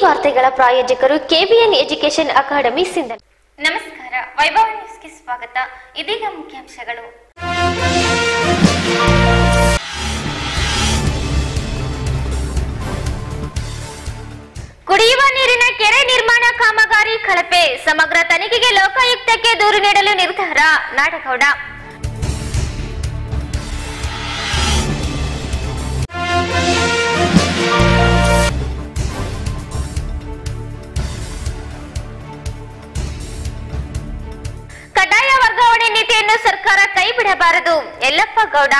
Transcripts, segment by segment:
ವಾರ್ತೆಗಳ ಪ್ರಾಯೋಜಕರು KBN education academy ಸಿಂಧನ ನಮಸ್ಕಾರ ವೈಭವ ನ್ಯೂಸ್ಗೆ ಸ್ವಾಗತ ಇದೀಗ ಮುಖ್ಯಾಂಶಗಳು ಕುಡಿಯುವ ನೀರಿನ ಕೆರೆ ನಿರ್ಮಾಣ ಕಾಮಗಾರಿ ಕಳಪೆ ಸಮಗ್ರ ತನಿಖೆಗೆ ಲೋಕಾಯುಕ್ತಕ್ಕೆ ದೂರು ನೀಡಲು ನಿರ್ಧಾರ ನಾಡಗೌಡ ಕಡ್ಡಾಯ ವರ್ಗಾವಣೆ ನೀತಿಯನ್ನು ಸರ್ಕಾರ ಕೈಬಿಡಬಾರದು ಯಲ್ಲಪ್ಪ ಗೌಡ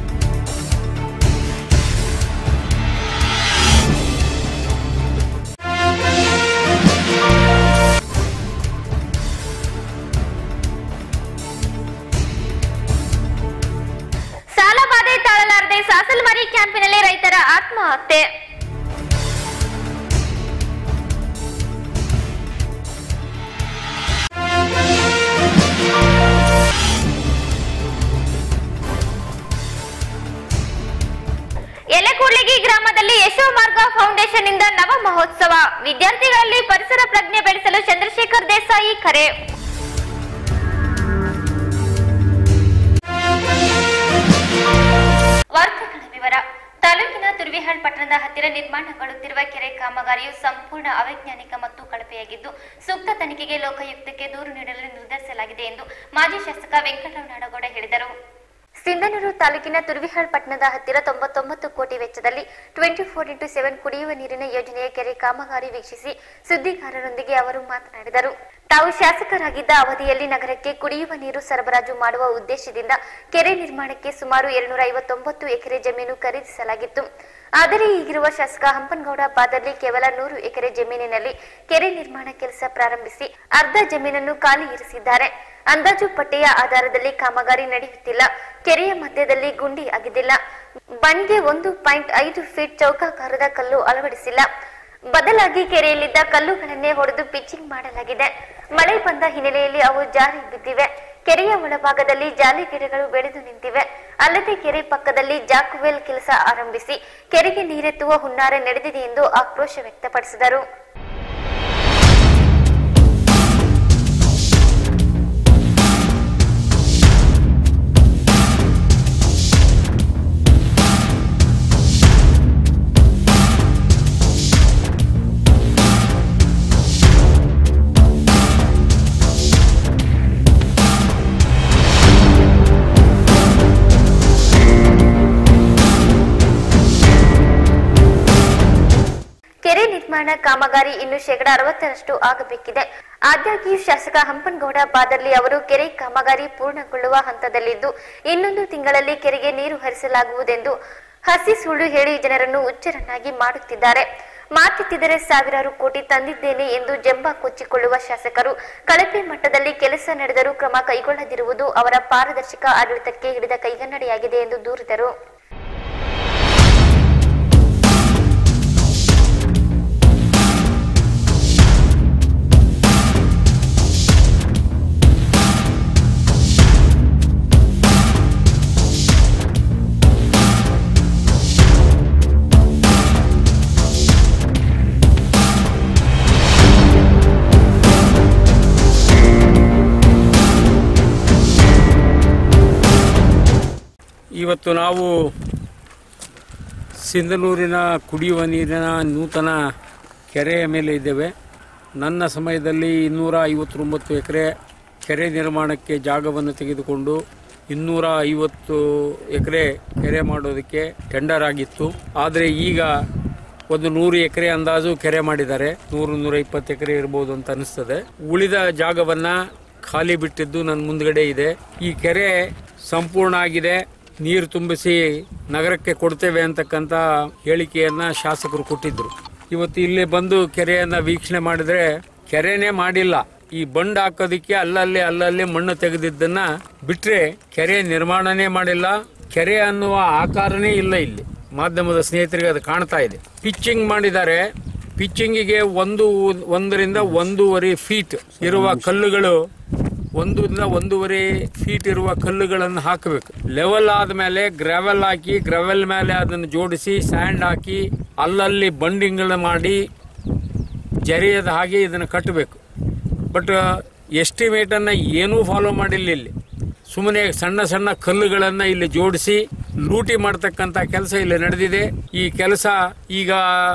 ಸಾಲ ಬಾಧೆ ತಾಳಲಾರದೆ ಸಾಸಲಮರಿ ಕ್ಯಾಂಪಿನಲ್ಲಿ ರೈತರ ಆತ್ಮಹತ್ಯೆ ಎಲೆಕೂಡ್ಲಿಗಿ ಗ್ರಾಮದಲ್ಲಿ ಯಶೋ ಮಾರ್ಗ ಫೌಂಡೇಶನ್ ಇಂದ ನವ ಮಹೋತ್ಸವ ವಿದ್ಯಾರ್ಥಿಗಳಲ್ಲಿ ಪರಿಸರ ಪ್ರಜ್ಞೆ ಬೆಳೆಸಲು ಚಂದ್ರಶೇಖರ್ ದೇಸಾಯಿ ಕರೆ ವಾರ್ತೆಗಳ ವಿವರ ತಾಲೂಕಿನ ತುರ್ವಿಹಾಳ್ ಪಟ್ಟಣದ ಹತ್ತಿರ ನಿರ್ಮಾಣಗೊಳ್ಳುತ್ತಿರುವ ಕೆರೆ ಕಾಮಗಾರಿಯು ಸಂಪೂರ್ಣ ಅವೈಜ್ಞಾನಿಕ ಮತ್ತು ಕಳಪೆಯಾಗಿದ್ದು ಸೂಕ್ತ ತನಿಖೆಗೆ ಲೋಕಾಯುಕ್ತಕ್ಕೆ ದೂರು ನೀಡಲು ನಿರ್ಧರಿಸಲಾಗಿದೆ ಎಂದು ಮಾಜಿ ಶಾಸಕ ವೆಂಕಟರಾವ್ ನಾಡಗೌಡ ಹೇಳಿದರು ಸಿಂಧನೂರು ತಾಲೂಕಿನ ತುರ್ವಿಹಾಳ್ ಪಟ್ಟಣದ ಹತ್ತಿರ ತೊಂಬತ್ತೊಂಬತ್ತು ಕೋಟಿ ವೆಚ್ಚದಲ್ಲಿ ಟ್ವೆಂಟಿ ಫೋರ್ ಇಂಟು ಸೆವೆನ್ ಕುಡಿಯುವ ನೀರಿನ ಯೋಜನೆಯ ಕೆರೆ ಕಾಮಗಾರಿ ವೀಕ್ಷಿಸಿ ಸುದ್ದಿಗಾರರೊಂದಿಗೆ ಅವರು ಮಾತನಾಡಿದರು ತಾವು ಶಾಸಕರಾಗಿದ್ದ ಅವಧಿಯಲ್ಲಿ ನಗರಕ್ಕೆ ಕುಡಿಯುವ ನೀರು ಸರಬರಾಜು ಮಾಡುವ ಉದ್ದೇಶದಿಂದ ಕೆರೆ ನಿರ್ಮಾಣಕ್ಕೆ ಸುಮಾರು ಎರಡ್ನೂರ ಐವತ್ತೊಂಬತ್ತು ಎಕರೆ ಜಮೀನು ಖರೀದಿಸಲಾಗಿತ್ತು ಆದರೆ ಈಗಿರುವ ಶಾಸಕ ಹಂಪನಗೌಡ ಪಾದಲ್ಲಿ ಕೇವಲ ನೂರು ಎಕರೆ ಜಮೀನಿನಲ್ಲಿ ಕೆರೆ ನಿರ್ಮಾಣ ಕೆಲಸ ಪ್ರಾರಂಭಿಸಿ ಅರ್ಧ ಜಮೀನನ್ನು ಖಾಲಿ ಇರಿಸಿದ್ದಾರೆ ಅಂದಾಜು ಪಟ್ಟಿಯ ಆಧಾರದಲ್ಲಿ ಕಾಮಗಾರಿ ನಡೆಯುತ್ತಿಲ್ಲ ಕೆರೆಯ ಮಧ್ಯದಲ್ಲಿ ಗುಂಡಿ ಆಗಿದ್ದಿಲ್ಲ ಬಂಡ್ಗೆ ಒಂದು ಪಾಯಿಂಟ್ ಐದು ಫೀಟ್ ಚೌಕಾಕಾರದ ಕಲ್ಲು ಅಳವಡಿಸಿಲ್ಲ ಬದಲಾಗಿ ಕೆರೆಯಲ್ಲಿದ್ದ ಕಲ್ಲುಗಳನ್ನೇ ಹೊಡೆದು ಪಿಚ್ಚಿಂಗ್ ಮಾಡಲಾಗಿದೆ ಮಳೆ ಬಂದ ಹಿನ್ನೆಲೆಯಲ್ಲಿ ಅವು ಜಾರಿ ಬಿದ್ದಿವೆ ಕೆರೆಯ ಒಳಭಾಗದಲ್ಲಿ ಜಾಲಿ ಗಿಡಗಳು ಬೆಳೆದು ನಿಂತಿವೆ ಅಲ್ಲದೆ ಕೆರೆ ಪಕ್ಕದಲ್ಲಿ ಜಾಕ್ವೆಲ್ ಕೆಲಸ ಆರಂಭಿಸಿ ಕೆರೆಗೆ ನೀರೆತ್ತುವ ಹುನ್ನಾರ ನಡೆದಿದೆ ಎಂದು ಆಕ್ರೋಶ ವ್ಯಕ್ತಪಡಿಸಿದರು ಕೆರೆ ನಿರ್ಮಾಣ ಕಾಮಗಾರಿ ಇನ್ನು ಶೇಕಡ ಅರವತ್ತರಷ್ಟು ಆಗಬೇಕಿದೆ ಆದಾಗ್ಯೂ ಶಾಸಕ ಹಂಪನಗೌಡ ಬಾದರ್ಲಿ ಅವರು ಕೆರೆ ಕಾಮಗಾರಿ ಪೂರ್ಣಗೊಳ್ಳುವ ಹಂತದಲ್ಲಿದ್ದು ಇನ್ನೊಂದು ತಿಂಗಳಲ್ಲಿ ಕೆರೆಗೆ ನೀರು ಹರಿಸಲಾಗುವುದೆಂದು ಹಸಿ ಸುಳ್ಳು ಹೇಳಿ ಜನರನ್ನು ಹುಚ್ಚರನ್ನಾಗಿ ಮಾಡುತ್ತಿದ್ದಾರೆ ಮಾತೆತ್ತಿದರೆ ಸಾವಿರಾರು ಕೋಟಿ ತಂದಿದ್ದೇನೆ ಎಂದು ಜಂಬ ಕೊಚ್ಚಿಕೊಳ್ಳುವ ಶಾಸಕರು ಕಳಪೆ ಮಟ್ಟದಲ್ಲಿ ಕೆಲಸ ನಡೆದರೂ ಕ್ರಮ ಕೈಗೊಳ್ಳದಿರುವುದು ಅವರ ಪಾರದರ್ಶಕ ಆಡಳಿತಕ್ಕೆ ಹಿಡಿದ ಕೈಗನ್ನಡಿಯಾಗಿದೆ ಎಂದು ದೂರಿದರು ಇವತ್ತು ನಾವು ಸಿಂಧನೂರಿನ ಕುಡಿಯುವ ನೀರಿನ ನೂತನ ಕೆರೆಯ ಮೇಲೆ ಇದ್ದೇವೆ ನನ್ನ ಸಮಯದಲ್ಲಿ ಇನ್ನೂರ ಐವತ್ತೊಂಬತ್ತು ಎಕರೆ ಕೆರೆ ನಿರ್ಮಾಣಕ್ಕೆ ಜಾಗವನ್ನು ತೆಗೆದುಕೊಂಡು ಇನ್ನೂರ ಐವತ್ತು ಎಕರೆ ಕೆರೆ ಮಾಡೋದಕ್ಕೆ ಟೆಂಡರ್ ಆಗಿತ್ತು ಆದರೆ ಈಗ ಒಂದು ನೂರು ಎಕರೆ ಅಂದಾಜು ಕೆರೆ ಮಾಡಿದ್ದಾರೆ ನೂರು ನೂರ ಇಪ್ಪತ್ತು ಎಕರೆ ಇರ್ಬೋದು ಅಂತ ಅನಿಸ್ತದೆ ಉಳಿದ ಜಾಗವನ್ನ ಖಾಲಿ ಬಿಟ್ಟಿದ್ದು ನನ್ನ ಮುಂದ್ಗಡೆ ಇದೆ ಈ ಕೆರೆ ಸಂಪೂರ್ಣ ಆಗಿದೆ ನೀರು ತುಂಬಿಸಿ ನಗರಕ್ಕೆ ಕೊಡ್ತೇವೆ ಅಂತಕ್ಕಂಥ ಹೇಳಿಕೆಯನ್ನ ಶಾಸಕರು ಕೊಟ್ಟಿದ್ರು ಇವತ್ತು ಇಲ್ಲಿ ಬಂದು ಕೆರೆಯನ್ನ ವೀಕ್ಷಣೆ ಮಾಡಿದ್ರೆ ಕೆರೆನೇ ಮಾಡಿಲ್ಲ ಈ ಬಂಡ್ ಹಾಕೋದಿಕ್ಕೆ ಅಲ್ಲಲ್ಲಿ ಅಲ್ಲಲ್ಲಿ ಮಣ್ಣು ತೆಗೆದಿದ್ದನ್ನ ಬಿಟ್ರೆ ಕೆರೆ ನಿರ್ಮಾಣನೇ ಮಾಡಿಲ್ಲ ಕೆರೆ ಅನ್ನುವ ಆಕಾರನೇ ಇಲ್ಲ ಇಲ್ಲಿ ಮಾಧ್ಯಮದ ಸ್ನೇಹಿತರಿಗೆ ಅದು ಕಾಣ್ತಾ ಇದೆ ಪಿಚ್ಚಿಂಗ್ ಮಾಡಿದ್ದಾರೆ ಪಿಚ್ಚಿಂಗಿಗೆ ಒಂದು ಒಂದರಿಂದ ಒಂದೂವರೆ ಫೀಟ್ ಇರುವ ಕಲ್ಲುಗಳು ಒಂದರಿಂದ ಒಂದೂವರೆ ಫೀಟ್ ಇರುವ ಕಲ್ಲುಗಳನ್ನು ಹಾಕಬೇಕು ಲೆವೆಲ್ ಆದ್ಮೇಲೆ ಗ್ರಾವೆಲ್ ಹಾಕಿ ಗ್ರಾವೆಲ್ ಮೇಲೆ ಅದನ್ನು ಜೋಡಿಸಿ ಸ್ಯಾಂಡ್ ಹಾಕಿ ಅಲ್ಲಲ್ಲಿ ಬಂಡಿಂಗ್ ಮಾಡಿ ಜರಿಯದ ಹಾಗೆ ಇದನ್ನು ಕಟ್ಟಬೇಕು ಬಟ್ ಎಸ್ಟಿಮೇಟನ್ನು ಏನೂ ಫಾಲೋ ಮಾಡಿಲ್ಲ ಇಲ್ಲಿ ಸುಮ್ಮನೆ ಸಣ್ಣ ಸಣ್ಣ ಕಲ್ಲುಗಳನ್ನು ಇಲ್ಲಿ ಜೋಡಿಸಿ ಲೂಟಿ ಮಾಡ್ತಕ್ಕಂಥ ಕೆಲಸ ಇಲ್ಲಿ ನಡೆದಿದೆ ಈ ಕೆಲಸ ಈಗ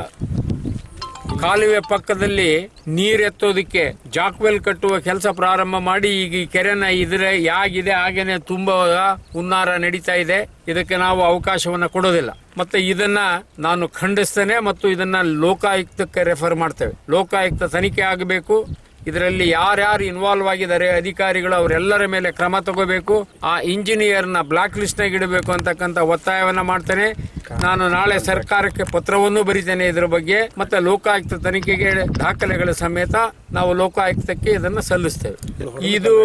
ಕಾಲುವೆ ಪಕ್ಕದಲ್ಲಿ ನೀರ್ ಎತ್ತೋದಕ್ಕೆ ಜಾಕ್ವೆಲ್ ಕಟ್ಟುವ ಕೆಲಸ ಪ್ರಾರಂಭ ಮಾಡಿ ಈಗ ಈ ಕೆರೆನ ಇದ್ರೆ ಯಾಗಿದೆ ಹಾಗೇನೆ ತುಂಬ ಹುನ್ನಾರ ನಡೀತಾ ಇದೆ ಇದಕ್ಕೆ ನಾವು ಅವಕಾಶವನ್ನ ಕೊಡೋದಿಲ್ಲ ಮತ್ತೆ ಇದನ್ನ ನಾನು ಖಂಡಿಸ್ತೇನೆ ಮತ್ತು ಇದನ್ನ ಲೋಕಾಯುಕ್ತಕ್ಕೆ ರೆಫರ್ ಮಾಡ್ತೇವೆ ಲೋಕಾಯುಕ್ತ ತನಿಖೆ ಆಗಬೇಕು ಇದರಲ್ಲಿ ಯಾರ್ಯಾರು ಇನ್ವಾಲ್ವ್ ಆಗಿದ್ದಾರೆ ಅಧಿಕಾರಿಗಳು ಅವರೆಲ್ಲರ ಮೇಲೆ ಕ್ರಮ ತಗೋಬೇಕು ಆ ಇಂಜಿನಿಯರ್ನ ಬ್ಲಾಕ್ ಲಿಸ್ಟ್ನಾಗ ಇಡಬೇಕು ಅಂತಕ್ಕಂಥ ಒತ್ತಾಯವನ್ನ ಮಾಡ್ತೇನೆ ನಾನು ನಾಳೆ ಸರ್ಕಾರಕ್ಕೆ ಪತ್ರವನ್ನು ಬರಿತೇನೆ ಇದರ ಬಗ್ಗೆ ಮತ್ತೆ ಲೋಕಾಯುಕ್ತ ತನಿಖೆಗೆ ದಾಖಲೆಗಳ ಸಮೇತ ನಾವು ಲೋಕಾಯುಕ್ತಕ್ಕೆ ಇದನ್ನು ಸಲ್ಲಿಸ್ತೇವೆ ಇದು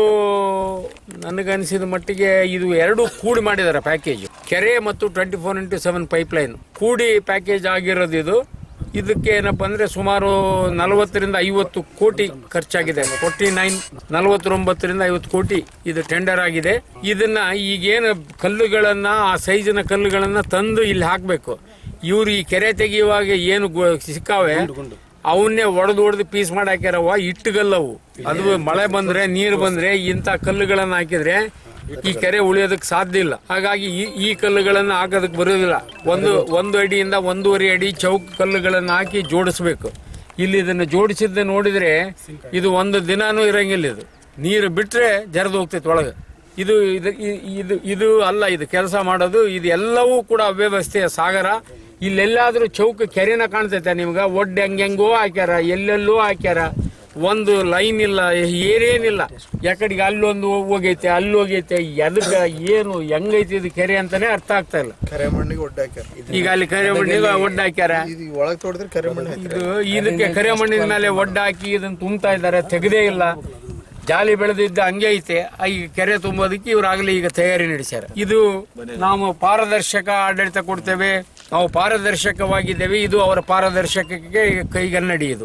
ನನಗನ್ಸಿದ ಮಟ್ಟಿಗೆ ಇದು ಎರಡು ಕೂಡಿ ಮಾಡಿದ್ದಾರೆ ಪ್ಯಾಕೇಜ್ ಕೆರೆ ಮತ್ತು twenty four into seven pipeline ಕೂಡಿ ಪ್ಯಾಕೇಜ್ ಆಗಿರೋದು ಇದು ಇದಕ್ಕೆ ಏನಪ್ಪ ಅಂದ್ರೆ ಸುಮಾರು ನಲವತ್ತರಿಂದ ಐವತ್ತು ಕೋಟಿ ಖರ್ಚಾಗಿದೆ ಫೋರ್ಟಿ ನೈನ್ ನಲವತ್ತೊಂಬತ್ತರಿಂದ ಐವತ್ತು ಕೋಟಿ ಇದು ಟೆಂಡರ್ ಆಗಿದೆ ಇದನ್ನ ಈಗೇನು ಕಲ್ಲುಗಳನ್ನ ಆ ಸೈಜಿನ ಕಲ್ಲುಗಳನ್ನ ತಂದು ಇಲ್ಲಿ ಹಾಕಬೇಕು ಇವ್ರು ಈ ಕೆರೆ ತೆಗೆಯುವಾಗ ಏನು ಗೊ- ಸಿಕ್ಕಾವೆ ಅವನ್ನೇ ಒಡೆದು ಒಡೆದು ಪೀಸ್ ಮಾಡಿ ಹಾಕ್ಯಾರವ ಇಟ್ಟುಗಲ್ಲವು ಅದು ಮಳೆ ಬಂದ್ರೆ ನೀರು ಬಂದ್ರೆ ಇಂಥ ಕಲ್ಲುಗಳನ್ನ ಹಾಕಿದ್ರೆ ಈ ಕೆರೆ ಉಳಿಯೋದಕ್ಕೆ ಸಾಧ್ಯ ಇಲ್ಲ ಹಾಗಾಗಿ ಈ ಈ ಕಲ್ಲುಗಳನ್ನು ಹಾಕೋದಕ್ಕೆ ಬರೋದಿಲ್ಲ ಒಂದು ಒಂದು ಅಡಿಯಿಂದ ಒಂದೂವರೆ ಅಡಿ ಚೌಕ್ ಕಲ್ಲುಗಳನ್ನು ಹಾಕಿ ಜೋಡಿಸ್ಬೇಕು ಇಲ್ಲಿ ಇದನ್ನು ಜೋಡಿಸಿದ್ದ ನೋಡಿದ್ರೆ ಇದು ಒಂದು ದಿನಾನೂ ಇರಂಗಿಲ್ಲ ಇದು ನೀರು ಬಿಟ್ರೆ ಜರಿದು ಹೋಗ್ತೈತೆ ಒಳಗೆ ಇದು ಇದು ಇ- ಇದು ಇದು ಅಲ್ಲ ಇದು ಕೆಲಸ ಮಾಡೋದು ಇದು ಎಲ್ಲವೂ ಕೂಡ ಅವ್ಯವಸ್ಥೆಯ ಸಾಗರ ಇಲ್ಲೆಲ್ಲಾದ್ರೂ ಚೌಕ ಕೆರೆನ ಕಾಣ್ತೈತೆ ನಿಮ್ಗೆ ಒಡ್ಡೆ ಹೆಂಗೆಂಗೋ ಹಾಕ್ಯಾರ ಎಲ್ಲೆಲ್ಲೋ ಹಾಕ್ಯಾರ ಒಂದು ಲೈನ್ ಇಲ್ಲ ಏನೇನಿಲ್ಲ ಯಾಕಡೆಗೆ ಅಲ್ಲೊಂದು ಹೋಗೈತೆ ಅಲ್ಲಿ ಹೋಗೈತೆ ಎದಕ್ಕೆ ಏನು ಹೆಂಗೈತಿ ಇದು ಕೆರೆ ಅಂತಾನೆ ಅರ್ಥ ಆಗ್ತಾ ಇಲ್ಲ ಕರೆ ಮಣ್ಣಿಗೆ ಒಡ್ಡ ಹಾಕ್ಯಾರ ಇದು ಈಗ ಅಲ್ಲಿ ಕರೆ ಮಣ್ಣಿಗೆ ಒಡ್ಡ ಹಾಕ್ಯಾರ ಇದು ಒಳಗ್ ತೋಡಿದ್ರೆ ಕರೆ ಮಣ್ಣು ಐತ್ರಿ ಇದು ಇದಕ್ಕೆ ಕರೆ ಮಣ್ಣಿನ ಮೇಲೆ ಒಡ್ಡ ಹಾಕಿ ಇದನ್ನ ತುಂಬ್ತಾ ಇದ್ದಾರೆ ತೆಗೆದೇ ಇಲ್ಲ ಜಾಲಿ ಬೆಳೆದಿದ್ದ ಹಂಗೆ ಐತೆ ಆ ಈ ಕೆರೆ ತುಂಬೋದಕ್ಕೆ ಇವ್ರಾಗಲೇ ಈಗ ತಯಾರಿ ನಡೆಸ್ಯಾರ ಇದು ನಾವು ಪಾರದರ್ಶಕ ಆಡಳಿತ ಕೊಡ್ತೇವೆ ನಾವು ಪಾರದರ್ಶಕವಾಗಿದ್ದೇವೆ ಇದು ಅವರ ಪಾರದರ್ಶಕಕ್ಕೆ ಕೈಗನ್ನಡಿ ಇದು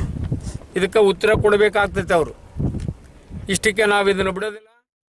ಇದಕ್ಕೆ ಉತ್ತರ ಕೊಡಬೇಕಾಗ್ತೈತೆ ಅವರು ಇಷ್ಟಕ್ಕೆ ನಾವು ಇದನ್ನು ಬಿಡೋದಿಲ್ಲ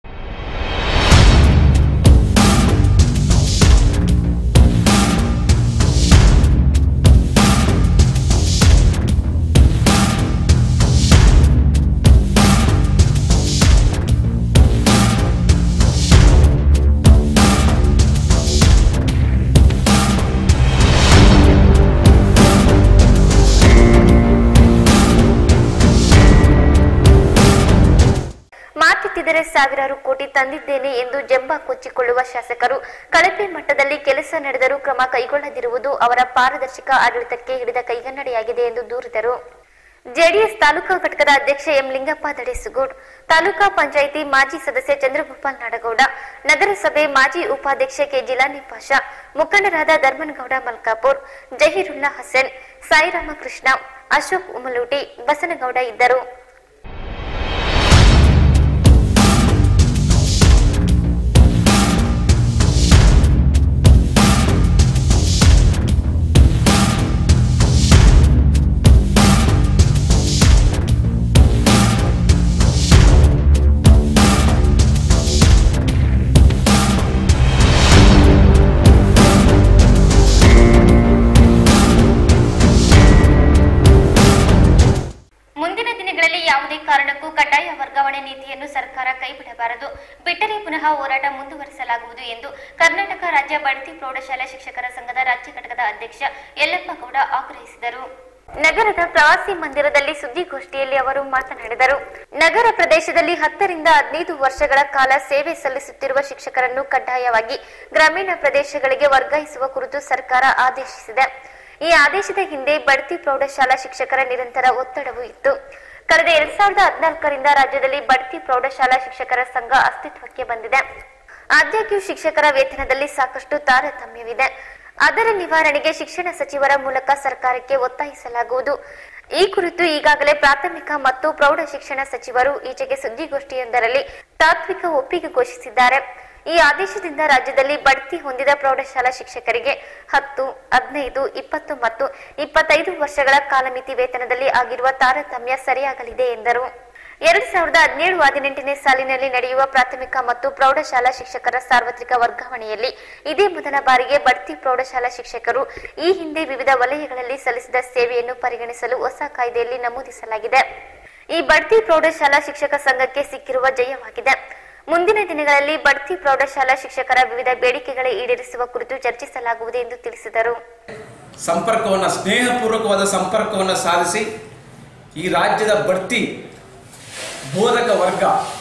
ಮಾತೆತ್ತಿದರೆ ಸಾವಿರಾರು ಕೋಟಿ ತಂದಿದ್ದೇನೆ ಎಂದು ಜಂಬ ಕೊಚ್ಚಿಕೊಳ್ಳುವ ಶಾಸಕರು ಕಳಪೆ ಮಟ್ಟದಲ್ಲಿ ಕೆಲಸ ನಡೆದರೂ ಕ್ರಮ ಕೈಗೊಳ್ಳದಿರುವುದು ಅವರ ಪಾರದರ್ಶಕ ಆಡಳಿತಕ್ಕೆ ಹಿಡಿದ ಕೈಗನ್ನಡಿಯಾಗಿದೆ ಎಂದು ದೂರಿದರು ಜೆಡಿಎಸ್ ತಾಲೂಕಾ ಘಟಕದ ಅಧ್ಯಕ್ಷ ಎಂ ಲಿಂಗಪ್ಪ ದಡೇಸುಗೌಡ್ ತಾಲೂಕಾ ಪಂಚಾಯಿತಿ ಮಾಜಿ ಸದಸ್ಯ ಚಂದ್ರಗೋಪಾಲ್ ನಾಡಗೌಡ ನಗರಸಭೆ ಮಾಜಿ ಉಪಾಧ್ಯಕ್ಷ ಕೆ ಜಿಲಾನಿ ಪಾಷಾ ಮುಖಂಡರಾದ ಧರ್ಮನಗೌಡ ಮಲ್ಕಾಪುರ್ ಜಹೀರುಲ್ಲಾ ಹಸನ್ ಸಾಯಿರಾಮಕೃಷ್ಣ ಅಶೋಕ್ ಉಮಲೂಟಿ ಬಸನಗೌಡ ಇದ್ದರು ಮುಂದಿನ ದಿನಗಳಲ್ಲಿ ಯಾವುದೇ ಕಾರಣಕ್ಕೂ ಕಡ್ಡಾಯ ವರ್ಗಾವಣೆ ನೀತಿಯನ್ನು ಸರ್ಕಾರ ಕೈಬಿಡಬಾರದು ಬಿಟ್ಟರೆ ಪುನಃ ಹೋರಾಟ ಮುಂದುವರಿಸಲಾಗುವುದು ಎಂದು ಕರ್ನಾಟಕ ರಾಜ್ಯ ಬಡ್ತಿ ಪ್ರೌಢಶಾಲಾ ಶಿಕ್ಷಕರ ಸಂಘದ ರಾಜ್ಯ ಘಟಕದ ಅಧ್ಯಕ್ಷ ಯಲ್ಲಪ್ಪ ಗೌಡ ಆಗ್ರಹಿಸಿದರು ನಗರದ ಪ್ರವಾಸಿ ಮಂದಿರದಲ್ಲಿ ಸುದ್ದಿಗೋಷ್ಠಿಯಲ್ಲಿ ಅವರು ಮಾತನಾಡಿದರು ನಗರ ಪ್ರದೇಶದಲ್ಲಿ ಹತ್ತರಿಂದ ಹದಿನೈದು ವರ್ಷಗಳ ಕಾಲ ಸೇವೆ ಸಲ್ಲಿಸುತ್ತಿರುವ ಶಿಕ್ಷಕರನ್ನು ಕಡ್ಡಾಯವಾಗಿ ಗ್ರಾಮೀಣ ಪ್ರದೇಶಗಳಿಗೆ ವರ್ಗಾಯಿಸುವ ಕುರಿತು ಸರ್ಕಾರ ಆದೇಶಿಸಿದೆ ಈ ಆದೇಶದ ಹಿಂದೆ ಬಡ್ತಿ ಪ್ರೌಢಶಾಲಾ ಶಿಕ್ಷಕರ ನಿರಂತರ ಒತ್ತಡವೂ ಇತ್ತು ಕಳೆದ ಎರಡ್ ಸಾವಿರದ ಹದಿನಾಲ್ಕರಿಂದ ರಾಜ್ಯದಲ್ಲಿ ಬಡ್ತಿ ಪ್ರೌಢಶಾಲಾ ಶಿಕ್ಷಕರ ಸಂಘ ಅಸ್ತಿತ್ವಕ್ಕೆ ಬಂದಿದೆ ಆದಾಗ್ಯೂ ಶಿಕ್ಷಕರ ವೇತನದಲ್ಲಿ ಸಾಕಷ್ಟು ತಾರತಮ್ಯವಿದೆ ಅದರ ನಿವಾರಣೆಗೆ ಶಿಕ್ಷಣ ಸಚಿವರ ಮೂಲಕ ಸರ್ಕಾರಕ್ಕೆ ಒತ್ತಾಯಿಸಲಾಗುವುದು ಈ ಕುರಿತು ಈಗಾಗಲೇ ಪ್ರಾಥಮಿಕ ಮತ್ತು ಪ್ರೌಢ ಶಿಕ್ಷಣ ಸಚಿವರು ಈಚೆಗೆ ಸುದ್ದಿಗೋಷ್ಠಿಯೊಂದರಲ್ಲಿ ತಾತ್ವಿಕ ಒಪ್ಪಿಗೆ ಘೋಷಿಸಿದ್ದಾರೆ ಈ ಆದೇಶದಿಂದ ರಾಜ್ಯದಲ್ಲಿ ಬಡ್ತಿ ಹೊಂದಿದ ಪ್ರೌಢಶಾಲಾ ಶಿಕ್ಷಕರಿಗೆ ಹತ್ತು ಹದಿನೈದು ಇಪ್ಪತ್ತು ಮತ್ತು ಇಪ್ಪತ್ತೈದು ವರ್ಷಗಳ ಕಾಲಮಿತಿ ವೇತನದಲ್ಲಿ ಆಗಿರುವ ತಾರತಮ್ಯ ಸರಿಯಾಗಲಿದೆ ಎಂದರು ಎರಡ್ ಸಾವಿರದ ಹದಿನೇಳು ಹದಿನೆಂಟನೇ ಸಾಲಿನಲ್ಲಿ ನಡೆಯುವ ಪ್ರಾಥಮಿಕ ಮತ್ತು ಪ್ರೌಢಶಾಲಾ ಶಿಕ್ಷಕರ ಸಾರ್ವತ್ರಿಕ ವರ್ಗಾವಣೆಯಲ್ಲಿ ಇದೇ ಮೊದಲ ಬಾರಿಗೆ ಬಡ್ತಿ ಪ್ರೌಢಶಾಲಾ ಶಿಕ್ಷಕರು ಈ ಹಿಂದೆ ವಿವಿಧ ವಲಯಗಳಲ್ಲಿ ಸಲ್ಲಿಸಿದ ಸೇವೆಯನ್ನು ಪರಿಗಣಿಸಲು ಹೊಸ ಕಾಯ್ದೆಯಲ್ಲಿ ನಮೂದಿಸಲಾಗಿದೆ ಈ ಬಡ್ತಿ ಪ್ರೌಢಶಾಲಾ ಶಿಕ್ಷಕ ಸಂಘಕ್ಕೆ ಸಿಕ್ಕಿರುವ ಜಯವಾಗಿದೆ ಮುಂದಿನ ದಿನಗಳಲ್ಲಿ ಬಡ್ತಿ ಪ್ರೌಢಶಾಲಾ ಶಿಕ್ಷಕರ ವಿವಿಧ ಬೇಡಿಕೆಗಳ ಈಡೇರಿಸುವ ಕುರಿತು ಚರ್ಚಿಸಲಾಗುವುದು ಎಂದು ತಿಳಿಸಿದರು ಸಂಪರ್ಕವನ್ನು ಸ್ನೇಹಪೂರ್ವಕವಾದ ಸಂಪರ್ಕವನ್ನು ಸಾಧಿಸಿ ಈ ರಾಜ್ಯದ ಬಡ್ತಿ ಬೋಧಕ ವರ್ಗ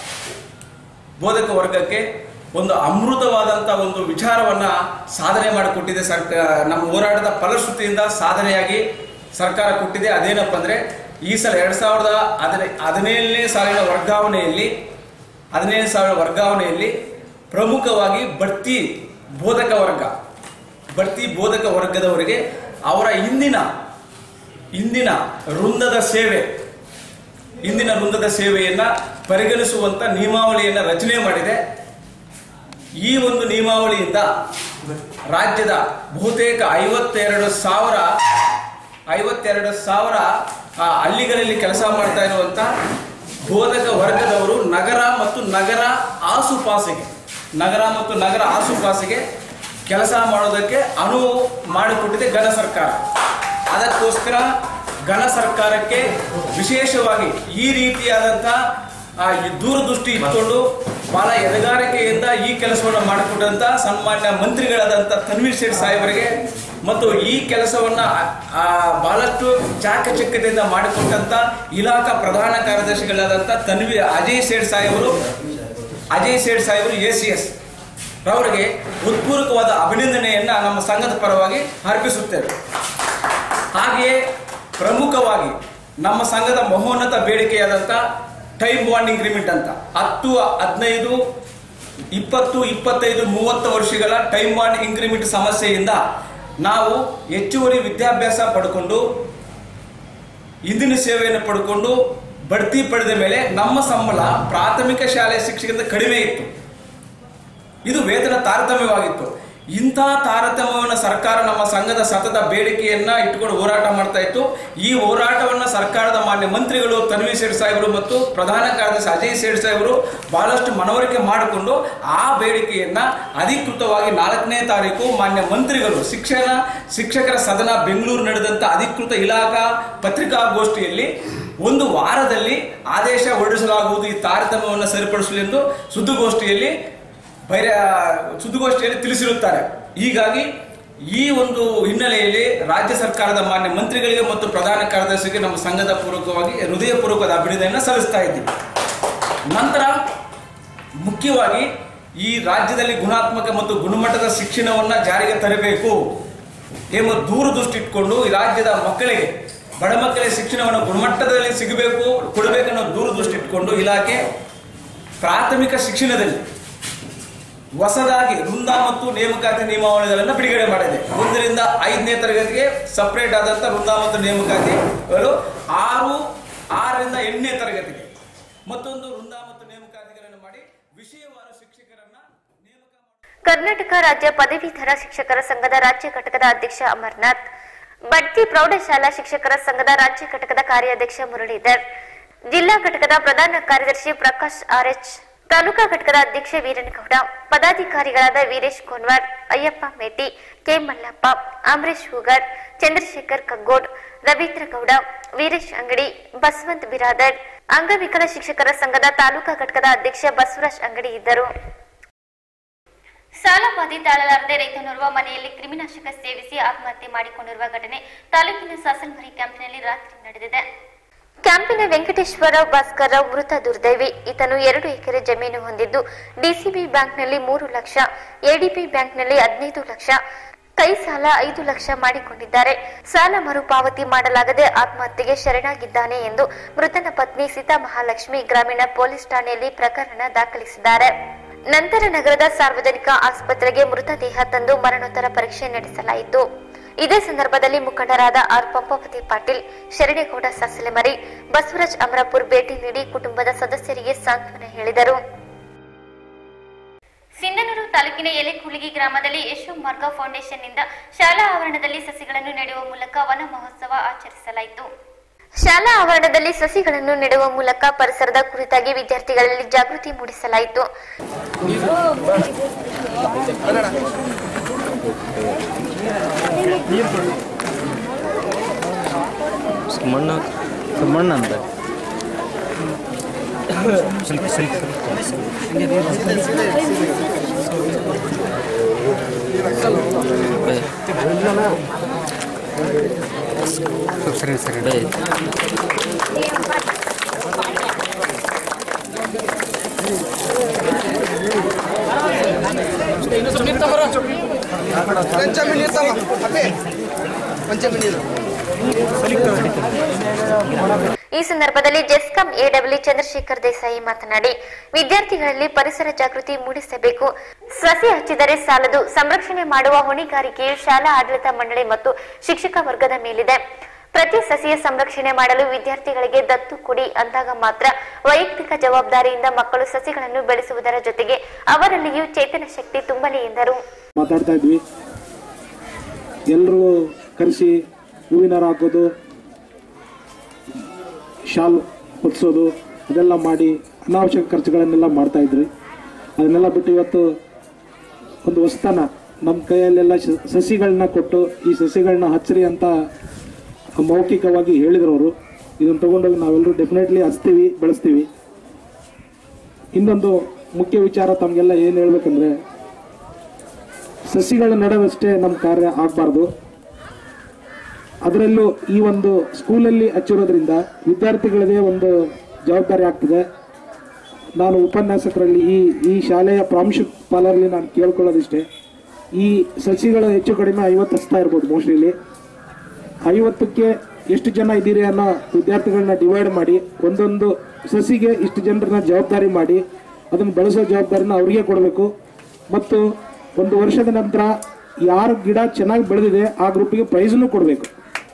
ಬೋಧಕ ವರ್ಗಕ್ಕೆ ಒಂದು ಅಮೃತವಾದಂಥ ಒಂದು ವಿಚಾರವನ್ನು ಸಾಧನೆ ಮಾಡಿಕೊಟ್ಟಿದೆ ಸರ್ಕಾರ ನಮ್ಮ ಹೋರಾಟದ ಫಲಶ್ರುತಿಯಿಂದ ಸಾಧನೆಯಾಗಿ ಸರ್ಕಾರ ಕೊಟ್ಟಿದೆ ಅದೇನಪ್ಪ ಅಂದರೆ ಈ ಸಲ ಎರಡು ಸಾವಿರದ ಹದಿನೈ ಹದಿನೇಳನೇ ಸಾಲಿನ ವರ್ಗಾವಣೆಯಲ್ಲಿ ಹದಿನೇಳು ಸಾವಿರ ವರ್ಗಾವಣೆಯಲ್ಲಿ ಪ್ರಮುಖವಾಗಿ ಬಡ್ತಿ ಬೋಧಕ ವರ್ಗ ಬಡ್ತಿ ಬೋಧಕ ವರ್ಗದವರಿಗೆ ಅವರ ಇಂದಿನ ಇಂದಿನ ವೃಂದದ ಸೇವೆ ಇಂದಿನ ವೃಂದದ ಸೇವೆಯನ್ನ ಪರಿಗಣಿಸುವಂತ ನಿಯಮಾವಳಿಯನ್ನ ರಚನೆ ಮಾಡಿದೆ ಈ ಒಂದು ನಿಯಮಾವಳಿಯಿಂದ ರಾಜ್ಯದ ಬಹುತೇಕ ಐವತ್ತೆರಡು ಸಾವಿರ ಐವತ್ತೆರಡು ಸಾವಿರ ಆ, ಹಳ್ಳಿಗಳಲ್ಲಿ ಕೆಲಸ ಮಾಡ್ತಾ ಇರುವಂತ ಬೋಧಕ ವರ್ಗದವರು ನಗರ ಮತ್ತು ನಗರ ಆಸುಪಾಸಿಗೆ ನಗರ ಮತ್ತು ನಗರ ಆಸುಪಾಸಿಗೆ ಕೆಲಸ ಮಾಡೋದಕ್ಕೆ ಅನುವು ಮಾಡಿಕೊಟ್ಟಿದೆ ಘನ ಸರ್ಕಾರ ಅದಕ್ಕೋಸ್ಕರ ಘನ ಸರ್ಕಾರಕ್ಕೆ ವಿಶೇಷವಾಗಿ ಈ ರೀತಿಯಾದಂಥ ಆ, ಈ ದೂರದೃಷ್ಟಿ ಇಟ್ಕೊಂಡು ಬಹಳ ಎದಗಾರಿಕೆಯಿಂದ ಈ ಕೆಲಸವನ್ನು ಮಾಡಿಕೊಟ್ಟಂತ ಸನ್ಮಾನ್ಯ ಮಂತ್ರಿಗಳಾದಂಥ ತನ್ವೀರ್ ಸೇಠ್ ಸಾಹೇಬರಿಗೆ ಮತ್ತು ಈ ಕೆಲಸವನ್ನ ಆ, ಬಹಳಷ್ಟು ಚಾಕಚಕ್ಯತೆಯಿಂದ ಮಾಡಿಕೊಟ್ಟಂತ ಇಲಾಖಾ ಪ್ರಧಾನ ಕಾರ್ಯದರ್ಶಿಗಳಾದಂಥ ತನ್ವಿ ಅಜಯ್ ಸೇಠ್ ಸಾಹೇಬರು ಅಜಯ್ ಸೇಠ್ ಸಾಹೇಬರು ಎ ಸಿ ಎಸ್ ರವರಿಗೆ ಹೃತ್ಪೂರ್ವಕವಾದ ಅಭಿನಂದನೆಯನ್ನ ನಮ್ಮ ಸಂಘದ ಪರವಾಗಿ ಅರ್ಪಿಸುತ್ತೇವೆ ಹಾಗೆಯೇ ಪ್ರಮುಖವಾಗಿ ನಮ್ಮ ಸಂಘದ ಮಹೋನ್ನತ ಬೇಡಿಕೆಯಾದಂಥ ಟೈಮ್ ಬಾಂಡ್ ಇಂಕ್ರಿಮೆಂಟ್ ಅಂತ ಹತ್ತು ಹದಿನೈದು ಇಪ್ಪತ್ತು ಇಪ್ಪತ್ತೈದು ಮೂವತ್ತು ವರ್ಷಗಳ ಟೈಮ್ ಬಾಂಡ್ ಇಂಕ್ರಿಮೆಂಟ್ ಸಮಸ್ಯೆಯಿಂದ ನಾವು ಹೆಚ್ಚುವರಿ ವಿದ್ಯಾಭ್ಯಾಸ ಪಡ್ಕೊಂಡು ಇಂದಿನ ಸೇವೆಯನ್ನು ಪಡ್ಕೊಂಡು ಬಡ್ತಿ ಪಡೆದ ಮೇಲೆ ನಮ್ಮ ಸಂಬಳ ಪ್ರಾಥಮಿಕ ಶಾಲೆ ಶಿಕ್ಷಕರಿಂದ ಕಡಿಮೆ ಇತ್ತು ಇದು ವೇತನ ತಾರತಮ್ಯವಾಗಿತ್ತು ಇಂಥ ತಾರತಮ್ಯವನ್ನು ಸರ್ಕಾರ ನಮ್ಮ ಸಂಘದ ಸತತ ಬೇಡಿಕೆಯನ್ನ ಇಟ್ಟುಕೊಂಡು ಹೋರಾಟ ಮಾಡ್ತಾ ಇತ್ತು ಈ ಹೋರಾಟವನ್ನ ಸರ್ಕಾರದ ಮಾನ್ಯ ಮಂತ್ರಿಗಳು ತನ್ವಿ ಸೇಠ್ ಸಾಹೇಬರು ಮತ್ತು ಪ್ರಧಾನ ಕಾರ್ಯದರ್ಶಿ ಅಜಯ್ ಸೇಠ್ ಸಾಹೇಬರು ಬಹಳಷ್ಟು ಮನವರಿಕೆ ಮಾಡಿಕೊಂಡು ಆ ಬೇಡಿಕೆಯನ್ನ ಅಧಿಕೃತವಾಗಿ ನಾಲ್ಕನೇ ತಾರೀಕು ಮಾನ್ಯ ಮಂತ್ರಿಗಳು ಶಿಕ್ಷಣ ಶಿಕ್ಷಕರ ಸದನ ಬೆಂಗಳೂರು ನಡೆದಂತ ಅಧಿಕೃತ ಇಲಾಖಾ ಪತ್ರಿಕಾಗೋಷ್ಠಿಯಲ್ಲಿ ಒಂದು ವಾರದಲ್ಲಿ ಆದೇಶ ಹೊರಡಿಸಲಾಗುವುದು ಈ ತಾರತಮ್ಯವನ್ನು ಸರಿಪಡಿಸಲು ಎಂದು ಸುದ್ದಿಗೋಷ್ಠಿಯಲ್ಲಿ ಬೈರ ಸುದ್ದಿಗೋಷ್ಠಿಯಲ್ಲಿ ತಿಳಿಸಿರುತ್ತಾರೆ ಹೀಗಾಗಿ ಈ ಒಂದು ಹಿನ್ನೆಲೆಯಲ್ಲಿ ರಾಜ್ಯ ಸರ್ಕಾರದ ಮಾನ್ಯ ಮಂತ್ರಿಗಳಿಗೆ ಮತ್ತು ಪ್ರಧಾನ ಕಾರ್ಯದರ್ಶಿಗೆ ನಮ್ಮ ಸಂಘದ ಪೂರ್ವಕವಾಗಿ ಹೃದಯಪೂರ್ವಕದ ಅಭಿನಂದನೆಯನ್ನು ಸಲ್ಲಿಸ್ತಾ ಇದ್ದೀವಿ ನಂತರ ಮುಖ್ಯವಾಗಿ ಈ ರಾಜ್ಯದಲ್ಲಿ ಗುಣಾತ್ಮಕ ಮತ್ತು ಗುಣಮಟ್ಟದ ಶಿಕ್ಷಣವನ್ನ ಜಾರಿಗೆ ತರಬೇಕು ಎಂಬ ದೂರದೃಷ್ಟಿ ಇಟ್ಕೊಂಡು ಈ ರಾಜ್ಯದ ಮಕ್ಕಳಿಗೆ ಬಡ ಮಕ್ಕಳಿಗೆ ಶಿಕ್ಷಣವನ್ನು ಗುಣಮಟ್ಟದಲ್ಲಿ ಸಿಗಬೇಕು ಕೊಡಬೇಕನ್ನೋ ದೂರದೃಷ್ಟಿ ಇಟ್ಕೊಂಡು ಇಲಾಖೆ ಪ್ರಾಥಮಿಕ ಶಿಕ್ಷಣದಲ್ಲಿ ಹೊಸದಾಗಿ ವೃಂದ ಮತ್ತು ನೇಮಕಾತಿ ನಿಯಮಾವಳಿಗಳನ್ನು ಬಿಡುಗಡೆ ಮಾಡಿದೆ ಒಂದರಿಂದ ಐದನೇ ತರಗತಿಗೆ ಸಪರೇಟ್ ಆದಂತ ವೃಂದ ಮತ್ತು ನೇಮಕಾತಿಗಳು ಆರು ಆರರಿಂದ ಎಂಟನೇ ತರಗತಿಗೆ ಮತ್ತೊಂದು ವೃಂದ ಮತ್ತು ನೇಮಕಾತಿಗಳನ್ನು ಮಾಡಿ ವಿಷಯವಾರು ಶಿಕ್ಷಕರನ್ನ ನೇಮಕ ಮಾಡಿ ಕರ್ನಾಟಕ ರಾಜ್ಯ ಪದವೀಧರ ಶಿಕ್ಷಕರ ಸಂಘದ ರಾಜ್ಯ ಘಟಕದ ಅಧ್ಯಕ್ಷ ಅಮರ್ನಾಥ್ ಬಡ್ತಿ ಪ್ರೌಢಶಾಲಾ ಶಿಕ್ಷಕರ ಸಂಘದ ರಾಜ್ಯ ಘಟಕದ ಕಾರ್ಯಾಧ್ಯಕ್ಷ ಮುರಳೀಧರ್ ಜಿಲ್ಲಾ ಘಟಕದ ಪ್ರಧಾನ ಕಾರ್ಯದರ್ಶಿ ಪ್ರಕಾಶ್ ಆರ್ಎಚ್ ತಾಲೂಕಾ ಘಟಕದ ಅಧ್ಯಕ್ಷ ವೀರನಗೌಡ ಪದಾಧಿಕಾರಿಗಳಾದ ವೀರೇಶ್ ಕೋನ್ವಾರ್ ಅಯ್ಯಪ್ಪ ಮೇಟಿ ಕೆ ಮಲ್ಲಪ್ಪ ಅಮರೇಶ್ ಹೂಗರ್ ಚಂದ್ರಶೇಖರ್ ಕಗ್ಗೋಡ್ ರವೀಂದ್ರ ಗೌಡ ವೀರೇಶ್ ಅಂಗಡಿ ಬಸವಂತ್ ಬಿರಾದರ್ ಅಂಗವಿಕಲ ಶಿಕ್ಷಕರ ಸಂಘದ ತಾಲೂಕಾ ಘಟಕದ ಅಧ್ಯಕ್ಷ ಬಸವರಾಜ್ ಅಂಗಡಿ ಇದ್ದರು ಸಾಲ ಬಾಧಿ ತಾಳಲಾರದೆ ರೈತನೋರ್ವ ಮನೆಯಲ್ಲಿ ಕ್ರಿಮಿನಾಶಕ ಸೇವಿಸಿ ಆತ್ಮಹತ್ಯೆ ಮಾಡಿಕೊಂಡಿರುವ ಘಟನೆ ತಾಲೂಕಿನ ಸಾಸನಮರಿ ಕ್ಯಾಂಪ್ನಲ್ಲಿ ರಾತ್ರಿ ನಡೆದಿದೆ ಕ್ಯಾಂಪಿನ ವೆಂಕಟೇಶ್ವರ ಭಾಸ್ಕರ್ ರಾವ್ ಮೃತ ದುರ್ದೈವಿ ಈತನು ಎರಡು ಎಕರೆ ಜಮೀನು ಹೊಂದಿದ್ದು ಡಿಸಿಬಿ ಬ್ಯಾಂಕ್ನಲ್ಲಿ ಮೂರು ಲಕ್ಷ ಎಡಿಬಿ ಬ್ಯಾಂಕ್ನಲ್ಲಿ ಹದಿನೈದು ಲಕ್ಷ ಕೈ ಸಾಲ ಐದು ಲಕ್ಷ ಮಾಡಿಕೊಂಡಿದ್ದಾರೆ ಸಾಲ ಮರುಪಾವತಿ ಮಾಡಲಾಗದೆ ಆತ್ಮಹತ್ಯೆಗೆ ಶರಣಾಗಿದ್ದಾನೆ ಎಂದು ಮೃತನ ಪತ್ನಿ ಸೀತಾ ಮಹಾಲಕ್ಷ್ಮಿ ಗ್ರಾಮೀಣ ಪೊಲೀಸ್ ಠಾಣೆಯಲ್ಲಿ ಪ್ರಕರಣ ದಾಖಲಿಸಿದ್ದಾರೆ ನಂತರ ನಗರದ ಸಾರ್ವಜನಿಕ ಆಸ್ಪತ್ರೆಗೆ ಮೃತದೇಹ ತಂದು ಮರಣೋತ್ತರ ಪರೀಕ್ಷೆ ನಡೆಸಲಾಯಿತು ಇದೇ ಸಂದರ್ಭದಲ್ಲಿ ಮುಖಂಡರಾದ ಆರ್ ಪಂಪಾವತಿ ಪಾಟೀಲ್ ಶರಣೇಗೌಡ ಸಸಲೆಮರಿ ಬಸವರಾಜ್ ಅಮರಾಪುರ್ ಭೇಟಿ ನೀಡಿ ಕುಟುಂಬದ ಸದಸ್ಯರಿಗೆ ಸಾಂತ್ವನ ಹೇಳಿದರು ಸಿಂಧನೂರು ತಾಲೂಕಿನ ಎಲೆಕುಳಿಗಿ ಗ್ರಾಮದಲ್ಲಿ ಯಶೋ ಮಾರ್ಗ ಫೌಂಡೇಶನ್ನಿಂದ ಶಾಲಾ ಆವರಣದಲ್ಲಿ ಸಸಿಗಳನ್ನು ನೆಡುವ ಮೂಲಕ ವನ ಮಹೋತ್ಸವ ಆಚರಿಸಲಾಯಿತು ಶಾಲಾ ಆವರಣದಲ್ಲಿ ಸಸಿಗಳನ್ನು ನೆಡುವ ಮೂಲಕ ಪರಿಸರದ ಕುರಿತಾಗಿ ವಿದ್ಯಾರ್ಥಿಗಳಲ್ಲಿ ಜಾಗೃತಿ ಮೂಡಿಸಲಾಯಿತು ಮಣ್ಣ ಮಣ್ಣು ಅಂತ ಸರಿ ಸರಿ ಈ ಸಂದರ್ಭದಲ್ಲಿ ಜೆಸ್ಕಾಂ ಎಡಬ್ಲ್ಯೂ ಚಂದ್ರಶೇಖರ್ ದೇಸಾಯಿ ಮಾತನಾಡಿ ವಿದ್ಯಾರ್ಥಿಗಳಲ್ಲಿ ಪರಿಸರ ಜಾಗೃತಿ ಮೂಡಿಸಬೇಕು ಸಸಿ ಹಚ್ಚಿದರೆ ಸಾಲದು ಸಂರಕ್ಷಣೆ ಮಾಡುವ ಹೊಣೆಗಾರಿಕೆಯು ಶಾಲಾ ಆಡಳಿತ ಮಂಡಳಿ ಮತ್ತು ಶಿಕ್ಷಕ ವರ್ಗದ ಮೇಲಿದೆ ಪ್ರತಿ ಸಸಿಯ ಸಂರಕ್ಷಣೆ ಮಾಡಲು ವಿದ್ಯಾರ್ಥಿಗಳಿಗೆ ದತ್ತು ಕೊಡಿ ಅಂದಾಗ ಮಾತ್ರ ವೈಯಕ್ತಿಕ ಜವಾಬ್ದಾರಿಯಿಂದ ಮಕ್ಕಳು ಸಸಿಗಳನ್ನು ಬೆಳೆಸುವುದರ ಜೊತೆಗೆ ಅವರಲ್ಲಿಯೂ ಚೇತನ ಶಕ್ತಿ ತುಂಬಲಿ ಎಂದರು ಮಾತಾಡ್ತಾ ಇದ್ವಿ ಎಲ್ಲರೂ ಕರೆಸಿ ಹೂವಿನಾರ ಹಾಕೋದು ಶಾಲ್ ಹೊತ್ಸೋದು ಅದೆಲ್ಲ ಮಾಡಿ ಅನಾವಶ್ಯಕ ಖರ್ಚುಗಳನ್ನೆಲ್ಲ ಮಾಡ್ತಾ ಇದ್ರಿ ಅದನ್ನೆಲ್ಲ ಬಿಟ್ಟು ಇವತ್ತು ಒಂದು ಹೊಸತನ ನಮ್ಮ ಕೈಯಲ್ಲೆಲ್ಲ ಶ- ಸಸಿಗಳನ್ನ ಕೊಟ್ಟು ಈ ಸಸಿಗಳನ್ನ ಹಚ್ಚಿರಿ ಅಂತ ಮೌಖಿಕವಾಗಿ ಹೇಳಿದ್ರು ಅವರು ಇದನ್ನು ತಗೊಂಡೋಗಿ ನಾವೆಲ್ಲರೂ ಡೆಫಿನೆಟ್ಲಿ ಹಚ್ತೀವಿ ಬೆಳೆಸ್ತೀವಿ ಇನ್ನೊಂದು ಮುಖ್ಯ ವಿಚಾರ ತಮಗೆಲ್ಲ ಏನು ಹೇಳ್ಬೇಕಂದ್ರೆ ಸಸಿಗಳ ನಡುವಷ್ಟೇ ನಮ್ಮ ಕಾರ್ಯ ಆಗಬಾರ್ದು ಅದರಲ್ಲೂ ಈ ಒಂದು ಸ್ಕೂಲಲ್ಲಿ ಹಚ್ಚಿರೋದ್ರಿಂದ ವಿದ್ಯಾರ್ಥಿಗಳದೇ ಒಂದು ಜವಾಬ್ದಾರಿ ಆಗ್ತದೆ ನಾನು ಉಪನ್ಯಾಸಕರಲ್ಲಿ ಈ ಈ ಶಾಲೆಯ ಪ್ರಾಂಶುಪಾಲರಲ್ಲಿ ನಾನು ಕೇಳ್ಕೊಳ್ಳೋದಿಷ್ಟೇ ಈ ಸಸಿಗಳು ಹೆಚ್ಚು ಕಡಿಮೆ ಐವತ್ತು ಹಚ್ತಾ ಇರ್ಬೋದು ಮೋಸ್ಟ್ಲಿ ಐವತ್ತಕ್ಕೆ ಎಷ್ಟು ಜನ ಇದ್ದೀರಿ ಅನ್ನೋ ವಿದ್ಯಾರ್ಥಿಗಳನ್ನ ಡಿವೈಡ್ ಮಾಡಿ ಒಂದೊಂದು ಸಸಿಗೆ ಇಷ್ಟು ಜನರನ್ನ ಜವಾಬ್ದಾರಿ ಮಾಡಿ ಅದನ್ನು ಬೆಳೆಸೋ ಜವಾಬ್ದಾರಿನ ಅವ್ರಿಗೆ ಕೊಡಬೇಕು ಮತ್ತು ಒಂದು ವರ್ಷದ ನಂತರ ಯಾರ ಗಿಡ ಚೆನ್ನಾಗಿ ಬೆಳೆದಿದೆ ಆ ಗ್ರೂಪಿಗೆ ಪ್ರೈಸ್ನು ಕೊಡಬೇಕು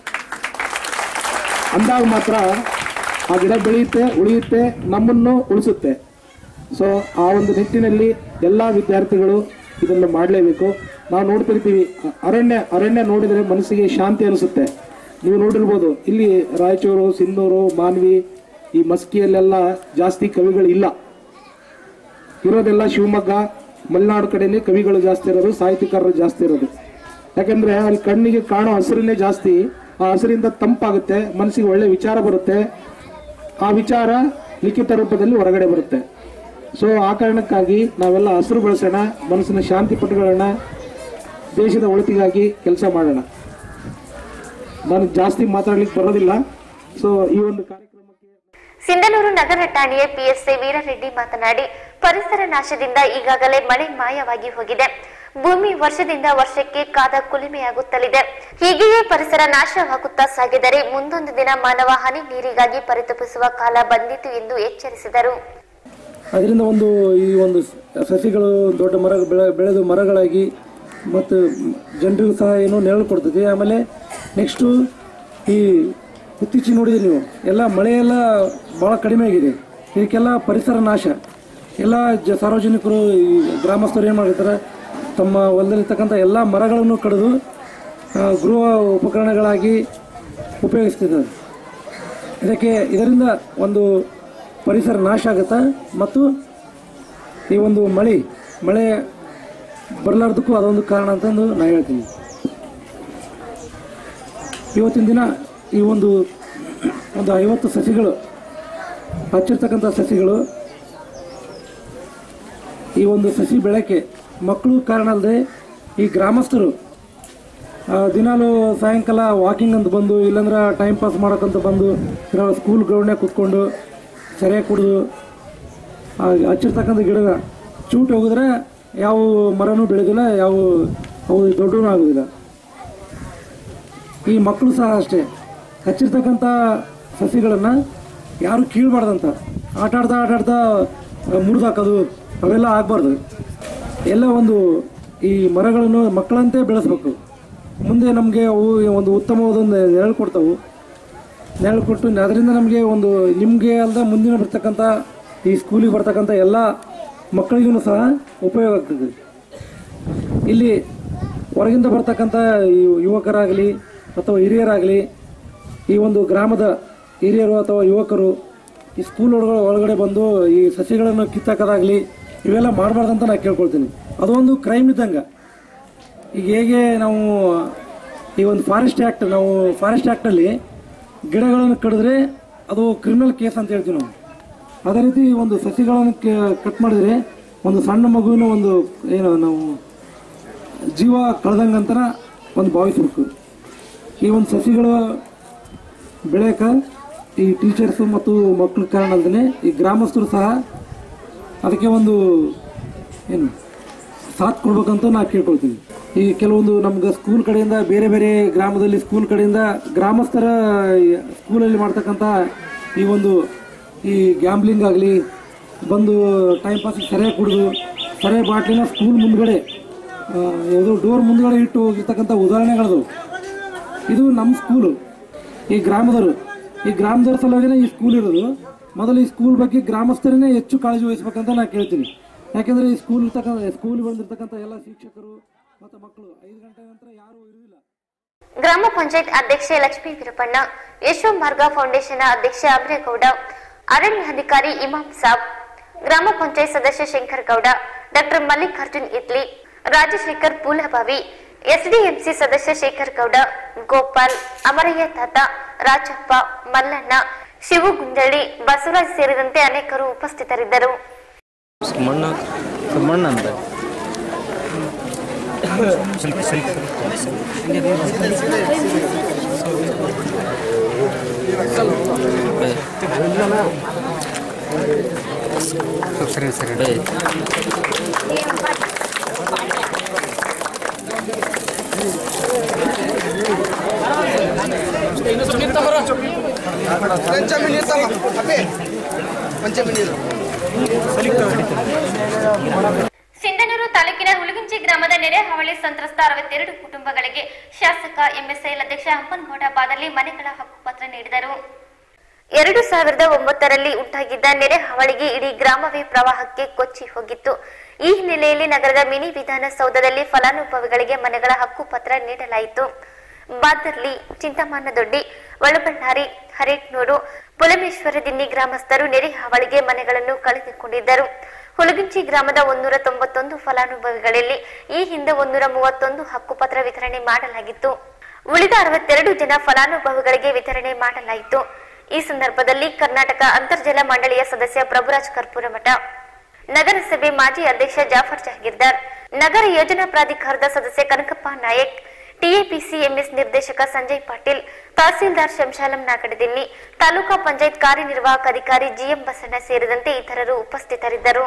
ಅಂದಾಗ ಮಾತ್ರ ಆ ಗಿಡ ಬೆಳೆಯುತ್ತೆ ಉಳಿಯುತ್ತೆ ನಮ್ಮನ್ನು ಉಳಿಸುತ್ತೆ ಸೊ ಆ ಒಂದು ನಿಟ್ಟಿನಲ್ಲಿ ಎಲ್ಲ ವಿದ್ಯಾರ್ಥಿಗಳು ಇದನ್ನು ಮಾಡಲೇಬೇಕು ನಾವು ನೋಡ್ತಿರ್ತೀವಿ ಅ- ಅರಣ್ಯ ಅರಣ್ಯ ನೋಡಿದರೆ ಮನಸ್ಸಿಗೆ ಶಾಂತಿ ಅನಿಸುತ್ತೆ ನೀವು ನೋಡಿರ್ಬೋದು ಇಲ್ಲಿ ರಾಯಚೂರು ಸಿಂಧೂರು ಮಾನ್ವಿ ಈ ಮಸ್ಕಿಯಲ್ಲೆಲ್ಲ ಜಾಸ್ತಿ ಕವಿಗಳು ಇಲ್ಲ ಇರೋದೆಲ್ಲ ಶಿವಮೊಗ್ಗ ಮಲೆನಾಡು ಕಡೆಯಲ್ಲಿ ಕವಿಗಳು ಜಾಸ್ತಿ ಇರೋದು ಸಾಹಿತ್ಯಕಾರರು ಜಾಸ್ತಿ ಇರೋದು ಯಾಕಂದ್ರೆ ಅಲ್ಲಿ ಕಣ್ಣಿಗೆ ಕಾಣೋ ಹಸಿರನ್ನೇ ಜಾಸ್ತಿ ಆ ಹಸಿರಿಂದ ತಂಪಾಗುತ್ತೆ ಮನಸ್ಸಿಗೆ ಒಳ್ಳೆ ವಿಚಾರ ಬರುತ್ತೆ ಆ ವಿಚಾರ ಲಿಖಿತ ರೂಪದಲ್ಲಿ ಹೊರಗಡೆ ಬರುತ್ತೆ ಸೊ ಆ ಕಾರಣಕ್ಕಾಗಿ ನಾವೆಲ್ಲ ಹಸಿರು ಬೆಳೆಸೋಣ ಮನಸ್ಸಿನ ಶಾಂತಿ ಪಟ್ಟುಗಳನ್ನ ದೇಶದ ಒಳಿತಿಗಾಗಿ ಕೆಲಸ ಮಾಡೋಣ ನಾನು ಜಾಸ್ತಿ ಮಾತಾಡ್ಲಿಕ್ಕೆ ಬರೋದಿಲ್ಲ ಸೊ ಈ ಒಂದು ಕಾರ್ಯಕ್ರಮಕ್ಕೆ ಸಿಂಧನೂರು ನಗರ ಠಾಣೆಯ ಪಿಎಸ್ಐ ವೀರರೆಡ್ಡಿ ಮಾತನಾಡಿ ಪರಿಸರ ನಾಶದಿಂದ ಈಗಾಗಲೇ ಮಳೆ ಮಾಯವಾಗಿ ಹೋಗಿದೆ ಭೂಮಿ ವರ್ಷದಿಂದ ವರ್ಷಕ್ಕೆ ಕಾದ ಕುಲಿಮೆಯಾಗುತ್ತಲಿದೆ ಹೀಗೆಯೇ ಪರಿಸರ ನಾಶವಾಗುತ್ತಾ ಸಾಗಿದರೆ ಮುಂದೊಂದು ದಿನ ಮಾನವ ಹನಿ ನೀರಿಗಾಗಿ ಪರಿತಪಿಸುವ ಕಾಲ ಬಂದಿತು ಎಂದು ಎಚ್ಚರಿಸಿದರು ಅದರಿಂದ ಒಂದು ಈ ಒಂದು ಸಸಿಗಳು ದೊಡ್ಡ ಮರ ಬೆಳೆ ಬೆಳೆದು ಮರಗಳಾಗಿ ಮತ್ತು ಜನರಿಗೂ ಸಹ ಏನೋ ನೆರಳು ಕೊಡ್ತದೆ ಆಮೇಲೆ ನೆಕ್ಸ್ಟು ಈ ಇತ್ತೀಚೆಗೆ ನೋಡಿದ್ರಿ ನೀವು ಎಲ್ಲ ಮಳೆಯೆಲ್ಲ ಭಾಳ ಕಡಿಮೆ ಆಗಿದೆ ಇದಕ್ಕೆಲ್ಲ ಪರಿಸರ ನಾಶ ಎಲ್ಲ ಜ ಸಾರ್ವಜನಿಕರು ಈ ಗ್ರಾಮಸ್ಥರು ಏನು ಮಾಡಿರ್ತಾರೆ ತಮ್ಮ ಹೊಲದಲ್ಲಿರ್ತಕ್ಕಂಥ ಎಲ್ಲ ಮರಗಳನ್ನು ಕಡಿದು ಆ, ಗೃಹ ಉಪಕರಣಗಳಾಗಿ ಉಪಯೋಗಿಸ್ತಿದ್ದಾರೆ ಇದಕ್ಕೆ ಇದರಿಂದ ಒಂದು ಪರಿಸರ ನಾಶ ಆಗುತ್ತೆ ಮತ್ತು ಈ ಒಂದು ಮಳೆ ಮಳೆ ಬರಲಾರ್ದಕ್ಕೂ ಅದೊಂದು ಕಾರಣ ಅಂತಂದು ನಾನು ಹೇಳ್ತೀನಿ ಇವತ್ತಿನ ದಿನ ಈ ಒಂದು ಒಂದು ಐವತ್ತು ಸಸಿಗಳು ಹಚ್ಚಿರ್ತಕ್ಕಂಥ ಸಸಿಗಳು ಈ ಒಂದು ಸಸಿ ಬೆಳಕೆ ಮಕ್ಕಳು ಕಾರಣ ಅಲ್ಲದೆ ಈ ಗ್ರಾಮಸ್ಥರು ಆ, ದಿನಾಲು ಸಾಯಂಕಾಲ ವಾಕಿಂಗ್ ಅಂತ ಬಂದು ಇಲ್ಲಾಂದ್ರೆ ಟೈಮ್ ಪಾಸ್ ಮಾಡೋಕ್ಕಂತ ಬಂದು ಇಲ್ಲ ಸ್ಕೂಲ್ ಗ್ರೌಂಡ್ನಾಗ ಕೂತ್ಕೊಂಡು ಸರಿಯಾಗಿ ಕುಡಿದು ಆ ಹಚ್ಚಿರ್ತಕ್ಕಂಥ ಗಿಡದ ಚೂಟ್ ಹೋಗಿದ್ರೆ ಯಾವ ಮರನೂ ಬೆಳೆದಿಲ್ಲ ಯಾವ ಅವು ದೊಡ್ಡನೂ ಆಗೋದಿಲ್ಲ ಈ ಮಕ್ಕಳು ಸಹ ಅಷ್ಟೇ ಹಚ್ಚಿರ್ತಕ್ಕಂಥ ಸಸಿಗಳನ್ನು ಯಾರು ಕೀಳ್ಬಾರ್ದಂತ ಆಟ ಆಡ್ತಾ ಆಟ ಆಡ್ತಾ ಮುರಿದು ಹಾಕೋದು ಅವೆಲ್ಲ ಆಗಬಾರ್ದು ಎಲ್ಲ ಒಂದು ಈ ಮರಗಳನ್ನು ಮಕ್ಕಳಂತೆ ಬೆಳೆಸ್ಬೇಕು ಮುಂದೆ ನಮಗೆ ಅವು ಒಂದು ಉತ್ತಮವಾದೊಂದು ನೆರಳು ಕೊಡ್ತಾವೆ ನೆರಳು ಕೊಟ್ಟು ಅದರಿಂದ ನಮಗೆ ಒಂದು ನಿಮಗೆ ಅಲ್ಲದೆ ಮುಂದಿನ ಬರ್ತಕ್ಕಂಥ ಈ ಸ್ಕೂಲಿಗೆ ಬರ್ತಕ್ಕಂಥ ಎಲ್ಲ ಮಕ್ಕಳಿಗೂ ಸಹ ಉಪಯೋಗ ಆಗ್ತದೆ ಇಲ್ಲಿ ಹೊರಗಿಂದ ಬರ್ತಕ್ಕಂಥ ಈ ಯುವಕರಾಗಲಿ ಅಥವಾ ಹಿರಿಯರಾಗಲಿ ಈ ಒಂದು ಗ್ರಾಮದ ಹಿರಿಯರು ಅಥವಾ ಯುವಕರು ಈ ಸ್ಕೂಲ್ ಒಳಗಡೆ ಒಳಗಡೆ ಬಂದು ಈ ಸಸಿಗಳನ್ನು ಕಿತ್ತಾಕೋದಾಗಲಿ ಇವೆಲ್ಲ ಮಾಡಬಾರ್ದಂತ ನಾನು ಕೇಳ್ಕೊಳ್ತೀನಿ ಅದೊಂದು ಕ್ರೈಮ್ ಇದ್ದಂಗೆ ಈಗ ಹೇಗೆ ನಾವು ಈ ಒಂದು ಫಾರೆಸ್ಟ್ ಆ್ಯಕ್ಟ್ ನಾವು ಫಾರೆಸ್ಟ್ ಆ್ಯಕ್ಟಲ್ಲಿ ಗಿಡಗಳನ್ನು ಕಡಿದ್ರೆ ಅದು ಕ್ರಿಮಿನಲ್ ಕೇಸ್ ಅಂತ ಹೇಳ್ತೀವಿ ನಾವು ಅದೇ ರೀತಿ ಒಂದು ಸಸಿಗಳನ್ನು ಕಟ್ ಮಾಡಿದ್ರೆ ಒಂದು ಸಣ್ಣ ಮಗುವಿನ ಒಂದು ಏನು ನಾವು ಜೀವ ಕಳೆದಂಗಂತರ ಒಂದು ಭಾವಿಸ್ಬೇಕು ಈ ಒಂದು ಸಸಿಗಳು ಬೆಳೆಯಕ ಈ ಟೀಚರ್ಸು ಮತ್ತು ಮಕ್ಕಳ ಕಾರಣ ಅಲ್ಲದೆ ಈ ಗ್ರಾಮಸ್ಥರು ಸಹ ಅದಕ್ಕೆ ಒಂದು ಏನು ಸಾಥ್ ಕೊಡ್ಬೇಕಂತ ನಾ ಕೇಳ್ಕೊಳ್ತೀನಿ ಈ ಕೆಲವೊಂದು ನಮ್ಗೆ ಸ್ಕೂಲ್ ಕಡೆಯಿಂದ ಬೇರೆ ಬೇರೆ ಗ್ರಾಮದಲ್ಲಿ ಸ್ಕೂಲ್ ಕಡೆಯಿಂದ ಗ್ರಾಮಸ್ಥರ ಈ ಸ್ಕೂಲಲ್ಲಿ ಮಾಡ್ತಕ್ಕಂಥ ಈ ಒಂದು ಈ ಗ್ಯಾಂಬ್ಲಿಂಗ್ ಆಗಲಿ ಬಂದು ಟೈಮ್ ಪಾಸಿಗೆ ಸರಿಯಾಗಿ ಕುಡಿದು ಸರಿಯಾಗಿ ಬಾಟ್ಲಿನ ಸ್ಕೂಲ್ ಮುಂದ್ಗಡೆ ಆ, ಯಾವುದು ಡೋರ್ ಮುಂದ್ಗಡೆ ಇಟ್ಟು ಹೋಗಿರ್ತಕ್ಕಂಥ ಉದಾಹರಣೆಗಳದು ಇದು ನಮ್ಮ ಸ್ಕೂಲು ಈ ಗ್ರಾಮದವರು ಈ ಗ್ರಾಮದವ್ರ ಸಲುವಾಗಿನೇ ಈ ಸ್ಕೂಲ್ ಇರೋದು ಮೊದಲು ಈ ಸ್ಕೂಲ್ ಬಗ್ಗೆ ಗ್ರಾಮಸ್ಥರನ್ನೇ ಹೆಚ್ಚು ಕಾಳಜಿ ವಹಿಸ್ಬೇಕಂತ ನಾನು ಕೇಳ್ತೀನಿ ಯಾಕೆಂದ್ರೆ ಈ ಸ್ಕೂಲ್ ಇರ್ತಕ್ಕಂಥ ಸ್ಕೂಲ್ ಬಂದಿರ್ತಕ್ಕಂಥ ಎಲ್ಲ ಶಿಕ್ಷಕರು ಮತ್ತು ಮಕ್ಕಳು ಐದು ಗಂಟೆ ನಂತರ ಯಾರೂ ಇರುವುದಿಲ್ಲ ಗ್ರಾಮ ಪಂಚಾಯತ್ ಅಧ್ಯಕ್ಷೆ ಲಕ್ಷ್ಮೀ ವೀರಪ್ಪಣ್ಣ ಯಶವಂತ ಮಾರ್ಗ ಫೌಂಡೇಶನ್ ಅಧ್ಯಕ್ಷ ಅಮರೇಗೌಡ ಅರಣ್ಯಾಧಿಕಾರಿ ಇಮಾಮ್ ಸಾಬ್ ಗ್ರಾಮ ಪಂಚಾಯತ್ ಸದಸ್ಯ ಶಂಕರ್ ಗೌಡ ಡಾಕ್ಟರ್ ಮಲ್ಲಿಕಾರ್ಜುನ್ ಇತ್ಲಿ ರಾಜಶೇಖರ್ ಪೂಲಭಾವಿ ಎಸ್ಡಿಎಂಸಿ ಸದಸ್ಯ ಶೇಖರ್ ಗೌಡ ಗೋಪಾಲ್ ಅಮರಯ್ಯ ತಾತ ರಾಜಪ್ಪ ಮಲ್ಲಣ್ಣ ಶಿವು ಗುಂದಳ್ಳಿ ಬಸವರಾಜ್ ಸೇರಿದಂತೆ ಅನೇಕರು ಉಪಸ್ಥಿತರಿದ್ದರು ಸುಮಣ್ಣ ಸುಮಣ್ಣ ಅಂತ ಸರಿ ಸರಿ ಸಿಂಧನೂರು ತಾಲೂಕಿನ ಹುಲಗುಂಜಿ ಗ್ರಾಮದ ನೆರೆ ಹಾವಳಿ ಸಂತ್ರಸ್ತ ಅರವತ್ತೆರಡು ಕುಟುಂಬಗಳಿಗೆ ಶಾಸಕ ಎಂಎಸ್ಐಎಲ್ ಅಧ್ಯಕ್ಷ ಹಂಪನಗೌಡ ಬಾದರ್ಲಿ ಮನೆಗಳ ಹಕ್ಕುಪತ್ರ ನೀಡಿದರು ಎರಡು ಸಾವಿರದ ಒಂಬತ್ತರಲ್ಲಿ ಉಂಟಾಗಿದ್ದ ನೆರೆ ಹಾವಳಿಗೆ ಇಡೀ ಗ್ರಾಮವೇ ಪ್ರವಾಹಕ್ಕೆ ಕೊಚ್ಚಿ ಹೋಗಿತ್ತು ಈ ಹಿನ್ನೆಲೆಯಲ್ಲಿ ನಗರದ ಮಿನಿ ವಿಧಾನಸೌಧದಲ್ಲಿ ಫಲಾನುಭವಿಗಳಿಗೆ ಮನೆಗಳ ಹಕ್ಕುಪತ್ರ ನೀಡಲಾಯಿತು ಬಾದರ್ಲಿ ಚಿಂತಮಾನದೊಡ್ಡಿ ಒಳಬಳ್ಳಾರಿ ಹರೇಟ್ನೂರು ಪುಲಮೇಶ್ವರದಿನ್ನಿ ಗ್ರಾಮಸ್ಥರು ನೆರೆ ಹಾವಳಿಗೆ ಮನೆಗಳನ್ನು ಕಳೆದುಕೊಂಡಿದ್ದರು ಹುಲಗುಂಚಿ ಗ್ರಾಮದ ಒಂದೂರ ತೊಂಬತ್ತೊಂದು ಫಲಾನುಭವಿಗಳಲ್ಲಿ ಈ ಹಿಂದೆ ಒಂದೂರ ಮೂವತ್ತೊಂದು ಹಕ್ಕುಪತ್ರ ವಿತರಣೆ ಮಾಡಲಾಗಿತ್ತು ಉಳಿದ ಅರವತ್ತೆರಡು ಜನ ಫಲಾನುಭವಿಗಳಿಗೆ ವಿತರಣೆ ಮಾಡಲಾಯಿತು ಈ ಸಂದರ್ಭದಲ್ಲಿ ಕರ್ನಾಟಕ ಅಂತರ್ಜಲ ಮಂಡಳಿಯ ಸದಸ್ಯ ಪ್ರಭುರಾಜ್ ಕರ್ಪೂರಮಠ ನಗರಸಭೆ ಮಾಜಿ ಅಧ್ಯಕ್ಷ ಜಾಫರ್ ಜಹಗೀರ್ದಾರ್ ನಗರ ಯೋಜನಾ ಪ್ರಾಧಿಕಾರದ ಸದಸ್ಯ ಕನಕಪ್ಪ ನಾಯಕ್ ಟಿಎಪಿಸಿಎಂಎಸ್ ನಿರ್ದೇಶಕ ಸಂಜಯ್ ಪಾಟೀಲ್ ತಹಸೀಲ್ದಾರ್ ಶಂಶಾಲಂ ನಾಗಡದಿನ್ನಿ ತಾಲೂಕಾ ಪಂಚಾಯತ್ ಕಾರ್ಯನಿರ್ವಾಹಕ ಅಧಿಕಾರಿ ಜಿಎಂ ಬಸಣ್ಣ ಸೇರಿದಂತೆ ಇತರರು ಉಪಸ್ಥಿತರಿದ್ದರು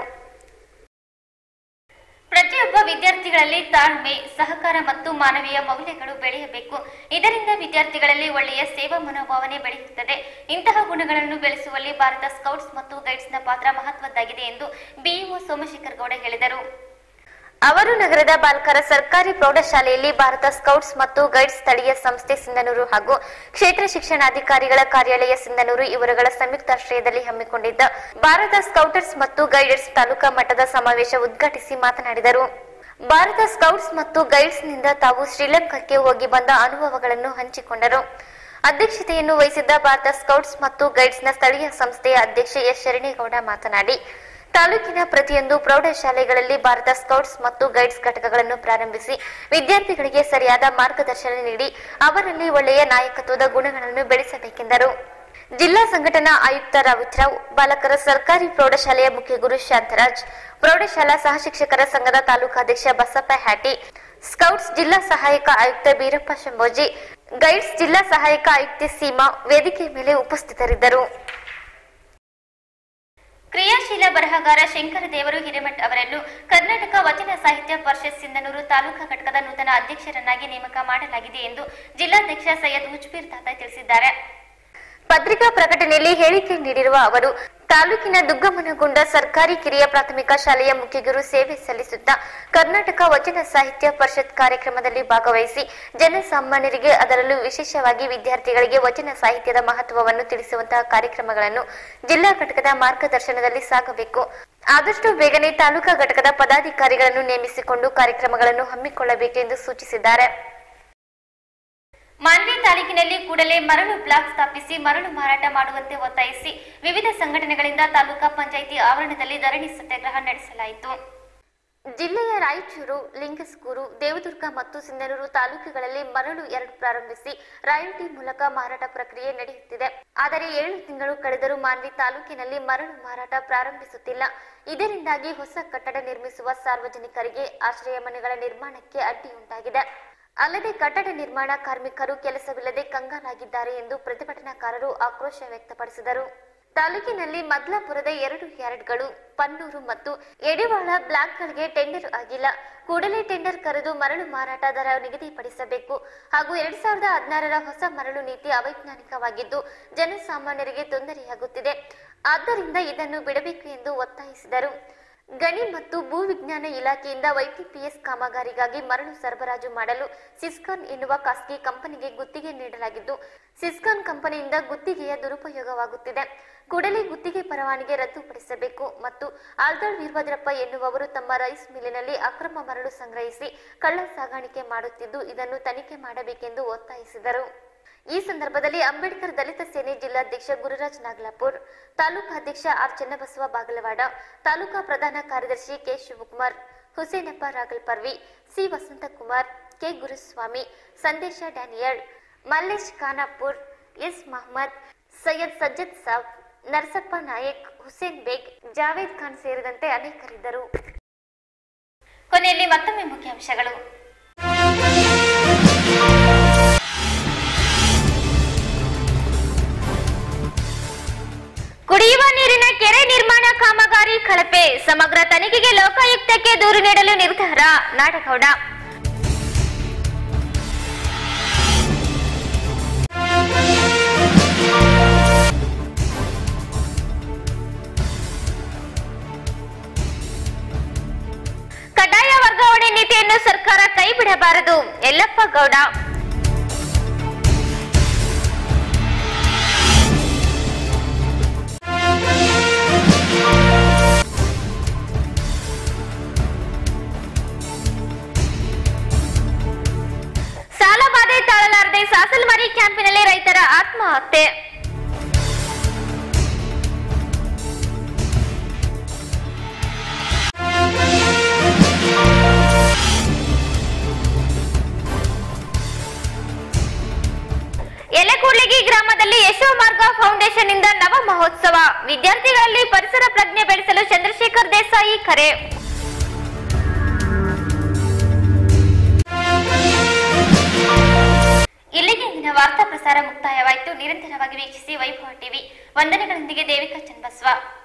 ಪ್ರತಿಯೊಬ್ಬ ವಿದ್ಯಾರ್ಥಿಗಳಲ್ಲಿ ತಾಳ್ಮೆ ಸಹಕಾರ ಮತ್ತು ಮಾನವೀಯ ಮೌಲ್ಯಗಳು ಬೆಳೆಯಬೇಕು ಇದರಿಂದ ವಿದ್ಯಾರ್ಥಿಗಳಲ್ಲಿ ಒಳ್ಳೆಯ ಸೇವಾ ಮನೋಭಾವನೆ ಬೆಳೆಯುತ್ತದೆ ಇಂತಹ ಗುಣಗಳನ್ನು ಬೆಳೆಸುವಲ್ಲಿ ಭಾರತ ಸ್ಕೌಟ್ಸ್ ಮತ್ತು ಗೈಡ್ಸ್ನ ಪಾತ್ರ ಮಹತ್ವದ್ದಾಗಿದೆ ಎಂದು ಬಿಇಒ ಸೋಮಶೇಖರ್ ಗೌಡ ಹೇಳಿದರು ಅವರು ನಗರದ ಬಾಲಕರ ಸರ್ಕಾರಿ ಪ್ರೌಢಶಾಲೆಯಲ್ಲಿ ಭಾರತ ಸ್ಕೌಟ್ಸ್ ಮತ್ತು ಗೈಡ್ಸ್ ಸ್ಥಳೀಯ ಸಂಸ್ಥೆ ಸಿಂಧನೂರು ಹಾಗೂ ಕ್ಷೇತ್ರ ಶಿಕ್ಷಣಾಧಿಕಾರಿಗಳ ಕಾರ್ಯಾಲಯ ಸಿಂಧನೂರು ಇವರುಗಳ ಸಂಯುಕ್ತಾಶ್ರಯದಲ್ಲಿ ಹಮ್ಮಿಕೊಂಡಿದ್ದ ಭಾರತ ಸ್ಕೌಟರ್ಸ್ ಮತ್ತು ಗೈಡರ್ಸ್ ತಾಲೂಕಾ ಮಟ್ಟದ ಸಮಾವೇಶ ಉದ್ಘಾಟಿಸಿ ಮಾತನಾಡಿದರು ಭಾರತ ಸ್ಕೌಟ್ಸ್ ಮತ್ತು ಗೈಡ್ಸ್ನಿಂದ ತಾವು ಶ್ರೀಲಂಕಾಕ್ಕೆ ಹೋಗಿ ಬಂದ ಅನುಭವಗಳನ್ನು ಹಂಚಿಕೊಂಡರು ಅಧ್ಯಕ್ಷತೆಯನ್ನು ವಹಿಸಿದ್ದ ಭಾರತ ಸ್ಕೌಟ್ಸ್ ಮತ್ತು ಗೈಡ್ಸ್ನ ಸ್ಥಳೀಯ ಸಂಸ್ಥೆಯ ಅಧ್ಯಕ್ಷ ಎಸ್ ಶರಣೇಗೌಡ ಮಾತನಾಡಿ ತಾಲೂಕಿನ ಪ್ರತಿಯೊಂದು ಪ್ರೌಢಶಾಲೆಗಳಲ್ಲಿ ಭಾರತ ಸ್ಕೌಟ್ಸ್ ಮತ್ತು ಗೈಡ್ಸ್ ಘಟಕಗಳನ್ನು ಪ್ರಾರಂಭಿಸಿ ವಿದ್ಯಾರ್ಥಿಗಳಿಗೆ ಸರಿಯಾದ ಮಾರ್ಗದರ್ಶನ ನೀಡಿ ಅವರಲ್ಲಿ ಒಳ್ಳೆಯ ನಾಯಕತ್ವದ ಗುಣಗಳನ್ನು ಬೆಳೆಸಬೇಕೆಂದರು ಜಿಲ್ಲಾ ಸಂಘಟನಾ ಆಯುಕ್ತ ರಾವಿತ್ರಾವ್ ಬಾಲಕರ ಸರ್ಕಾರಿ ಪ್ರೌಢಶಾಲೆಯ ಮುಖ್ಯ ಗುರು ಶಾಂತರಾಜ್ ಪ್ರೌಢಶಾಲಾ ಸಹ ಶಿಕ್ಷಕರ ಸಂಘದ ತಾಲೂಕಾಧ್ಯಕ್ಷ ಬಸಪ್ಪ ಹ್ಯಾಟಿ ಸ್ಕೌಟ್ಸ್ ಜಿಲ್ಲಾ ಸಹಾಯಕ ಆಯುಕ್ತ ಬೀರಪ್ಪ ಶಂಭೋಜಿ ಗೈಡ್ಸ್ ಜಿಲ್ಲಾ ಸಹಾಯಕ ಆಯುಕ್ತೆ ಸೀಮಾ ವೇದಿಕೆ ಮೇಲೆ ಉಪಸ್ಥಿತರಿದ್ದರು ಕ್ರಿಯಾಶೀಲ ಬರಹಗಾರ ಶಂಕರ ದೇವರು ಹಿರೇಮಠ್ ಅವರನ್ನು ಕರ್ನಾಟಕ ವಚನ ಸಾಹಿತ್ಯ ಪರಿಷತ್ ಸಿಂಧನೂರು ತಾಲೂಕಾ ಘಟಕದ ನೂತನ ಅಧ್ಯಕ್ಷರನ್ನಾಗಿ ನೇಮಕ ಮಾಡಲಾಗಿದೆ ಎಂದು ಜಿಲ್ಲಾಧ್ಯಕ್ಷ ಸೈಯದ್ ಉಜ್ಬೀರ್ ತಾತ ತಿಳಿಸಿದ್ದಾರೆ ಪತ್ರಿಕಾ ಪ್ರಕಟಣೆಯಲ್ಲಿ ಹೇಳಿಕೆ ನೀಡಿರುವ ಅವರು ತಾಲೂಕಿನ ದುಗ್ಗಮನಗೊಂಡ ಸರ್ಕಾರಿ ಕಿರಿಯ ಪ್ರಾಥಮಿಕ ಶಾಲೆಯ ಮುಖ್ಯಗುರು ಸೇವೆ ಸಲ್ಲಿಸುತ್ತಾ ಕರ್ನಾಟಕ ವಚನ ಸಾಹಿತ್ಯ ಪರಿಷತ್ ಕಾರ್ಯಕ್ರಮದಲ್ಲಿ ಭಾಗವಹಿಸಿ ಜನಸಾಮಾನ್ಯರಿಗೆ ಅದರಲ್ಲೂ ವಿಶೇಷವಾಗಿ ವಿದ್ಯಾರ್ಥಿಗಳಿಗೆ ವಚನ ಸಾಹಿತ್ಯದ ಮಹತ್ವವನ್ನು ತಿಳಿಸುವಂತಹ ಕಾರ್ಯಕ್ರಮಗಳನ್ನು ಜಿಲ್ಲಾ ಘಟಕದ ಮಾರ್ಗದರ್ಶನದಲ್ಲಿ ಸಾಗಬೇಕು ಆದಷ್ಟು ಬೇಗನೆ ತಾಲೂಕಾ ಘಟಕದ ಪದಾಧಿಕಾರಿಗಳನ್ನು ನೇಮಿಸಿಕೊಂಡು ಕಾರ್ಯಕ್ರಮಗಳನ್ನು ಹಮ್ಮಿಕೊಳ್ಳಬೇಕೆಂದು ಸೂಚಿಸಿದ್ದಾರೆ ಮಾನ್ವಿ ತಾಲೂಕಿನಲ್ಲಿ ಕೂಡಲೇ ಮರಳು ಬ್ಲಾಕ್ ಸ್ಥಾಪಿಸಿ ಮರಳು ಮಾರಾಟ ಮಾಡುವಂತೆ ಒತ್ತಾಯಿಸಿ ವಿವಿಧ ಸಂಘಟನೆಗಳಿಂದ ತಾಲೂಕಾ ಪಂಚಾಯಿತಿ ಆವರಣದಲ್ಲಿ ಧರಣಿ ಸತ್ಯಾಗ್ರಹ ನಡೆಸಲಾಯಿತು ಜಿಲ್ಲೆಯ ರಾಯಚೂರು ಲಿಂಗಸ್ಗೂರು ದೇವದುರ್ಗ ಮತ್ತು ಸಿಂಧನೂರು ತಾಲೂಕುಗಳಲ್ಲಿ ಮರಳು ಎರಡು ಪ್ರಾರಂಭಿಸಿ ರಾಯಲ್ಟಿ ಮೂಲಕ ಮಾರಾಟ ಪ್ರಕ್ರಿಯೆ ನಡೆಯುತ್ತಿದೆ ಆದರೆ ಏಳು ತಿಂಗಳು ಕಳೆದರೂ ಮಾನ್ವಿ ತಾಲೂಕಿನಲ್ಲಿ ಮರಳು ಮಾರಾಟ ಪ್ರಾರಂಭಿಸುತ್ತಿಲ್ಲ ಇದರಿಂದಾಗಿ ಹೊಸ ಕಟ್ಟಡ ನಿರ್ಮಿಸುವ ಸಾರ್ವಜನಿಕರಿಗೆ ಆಶ್ರಯ ಮನೆಗಳ ನಿರ್ಮಾಣಕ್ಕೆ ಅಡ್ಡಿಯುಂಟಾಗಿದೆ ಅಲ್ಲದೆ ಕಟ್ಟಡ ನಿರ್ಮಾಣ ಕಾರ್ಮಿಕರು ಕೆಲಸವಿಲ್ಲದೆ ಕಂಗಾಲಾಗಿದ್ದಾರೆ ಎಂದು ಪ್ರತಿಭಟನಾಕಾರರು ಆಕ್ರೋಶ ವ್ಯಕ್ತಪಡಿಸಿದರು ತಾಲೂಕಿನಲ್ಲಿ ಮದ್ಲಾಪುರದ ಎರಡು ಯಾರ್ಡ್ಗಳು ಪನ್ನೂರು ಮತ್ತು ಎಡಿವಾಳ ಬ್ಲಾಕ್ಗಳಿಗೆ ಟೆಂಡರ್ ಆಗಿಲ್ಲ ಕೂಡಲೇ ಟೆಂಡರ್ ಕರೆದು ಮರಳು ಮಾರಾಟ ದರ ನಿಗದಿಪಡಿಸಬೇಕು ಹಾಗೂ ಎರಡ್ ಸಾವಿರದ ಹದಿನಾರರ ಹೊಸ ಮರಳು ನೀತಿ ಅವೈಜ್ಞಾನಿಕವಾಗಿದ್ದು ಜನಸಾಮಾನ್ಯರಿಗೆ ತೊಂದರೆಯಾಗುತ್ತಿದೆ ಆದ್ದರಿಂದ ಇದನ್ನು ಬಿಡಬೇಕು ಎಂದು ಒತ್ತಾಯಿಸಿದರು ಗಣಿ ಮತ್ತು ಭೂ ವಿಜ್ಞಾನ ಇಲಾಖೆಯಿಂದ ವೈಟಿಪಿಎಸ್ ಕಾಮಗಾರಿಗಾಗಿ ಮರಳು ಸರಬರಾಜು ಮಾಡಲು ಸಿಸ್ಕಾನ್ ಎನ್ನುವ ಖಾಸಗಿ ಕಂಪನಿಗೆ ಗುತ್ತಿಗೆ ನೀಡಲಾಗಿದ್ದು ಸಿಸ್ಕಾನ್ ಕಂಪನಿಯಿಂದ ಗುತ್ತಿಗೆಯ ದುರುಪಯೋಗವಾಗುತ್ತಿದೆ ಕೂಡಲೇ ಗುತ್ತಿಗೆ ಪರವಾನಗಿ ರದ್ದುಪಡಿಸಬೇಕು ಮತ್ತು ಆಲ್ದಾಳ್ ವೀರಭದ್ರಪ್ಪ ಎನ್ನುವವರು ತಮ್ಮ ರೈಸ್ ಮಿಲ್ಲಿನಲ್ಲಿ ಅಕ್ರಮ ಮರಳು ಸಂಗ್ರಹಿಸಿ ಕಳ್ಳ ಸಾಗಾಣಿಕೆ ಮಾಡುತ್ತಿದ್ದು ಇದನ್ನು ತನಿಖೆ ಮಾಡಬೇಕೆಂದು ಒತ್ತಾಯಿಸಿದರು ಈ ಸಂದರ್ಭದಲ್ಲಿ ಅಂಬೇಡ್ಕರ್ ದಲಿತ ಸೇನೆ ಜಿಲ್ಲಾಧ್ಯಕ್ಷ ಗುರುರಾಜ್ ನಾಗಲಾಪುರ್ ತಾಲೂಕಾಧ್ಯಕ್ಷ ಆರ್ ಚನ್ನಬಸವ ಬಾಗಲವಾಡ ತಾಲೂಕಾ ಪ್ರಧಾನ ಕಾರ್ಯದರ್ಶಿ K Shivakumar Husenappa Ragal Parvi C Vasanthakumar K Guruswamy Sandesh Daniel Mallesh Khanapur S Mohammed Syed Sajjad Sab Narasappa Nayak Hussain Baig Javed Khan ಸೇರಿದಂತೆ ಅನೇಕರಿದ್ದರು ಕೊನೆಯಲ್ಲಿ ಮತ್ತೊಮ್ಮೆ ಮುಖ್ಯಾಂಶಗಳು ಕುಡಿಯುವ ನೀರಿನ ಕೆರೆ ನಿರ್ಮಾಣ ಕಾಮಗಾರಿ ಕಳಪೆ ಸಮಗ್ರ ತನಿಖೆಗೆ ಲೋಕಾಯುಕ್ತಕ್ಕೆ ದೂರು ನೀಡಲು ನಿರ್ಧಾರ ನಾಡಗೌಡ ಕಡ್ಡಾಯ ವರ್ಗಾವಣೆ ನೀತಿಯನ್ನು ಸರ್ಕಾರ ಕೈಬಿಡಬಾರದು ಯಲ್ಲಪ್ಪ ಗೌಡ ಸಾಲ ಬಾಧೆ ತಾಳಲಾರದೆ ಸಾಸಲಮರಿ ಕ್ಯಾಂಪಿನಲ್ಲಿ ರೈತರ ಆತ್ಮಹತ್ಯೆ ಎಲೆಕೂಡ್ಲಿಗಿ ಗ್ರಾಮದಲ್ಲಿ ಯಶೋಮಾರ್ಗ ಫೌಂಡೇಶನ್ ಇಂದ ನವ ಮಹೋತ್ಸವ ವಿದ್ಯಾರ್ಥಿಗಳಲ್ಲಿ ಪರಿಸರ ಪ್ರಜ್ಞೆ ಬೆಳೆಸಲು ಚಂದ್ರಶೇಖರ್ ದೇಸಾಯಿ ಕರೆ ಇಲ್ಲಿಗೆ ಇಂದಿನ ವಾರ್ತಾ ಪ್ರಸಾರ ಮುಕ್ತಾಯವಾಯಿತು ನಿರಂತರವಾಗಿ ವೀಕ್ಷಿಸಿ ವೈಭವ ಟಿವಿ ವಂದನೆಗಳೊಂದಿಗೆ ದೇವಿಕಾ ಚನ್ನಬಸವ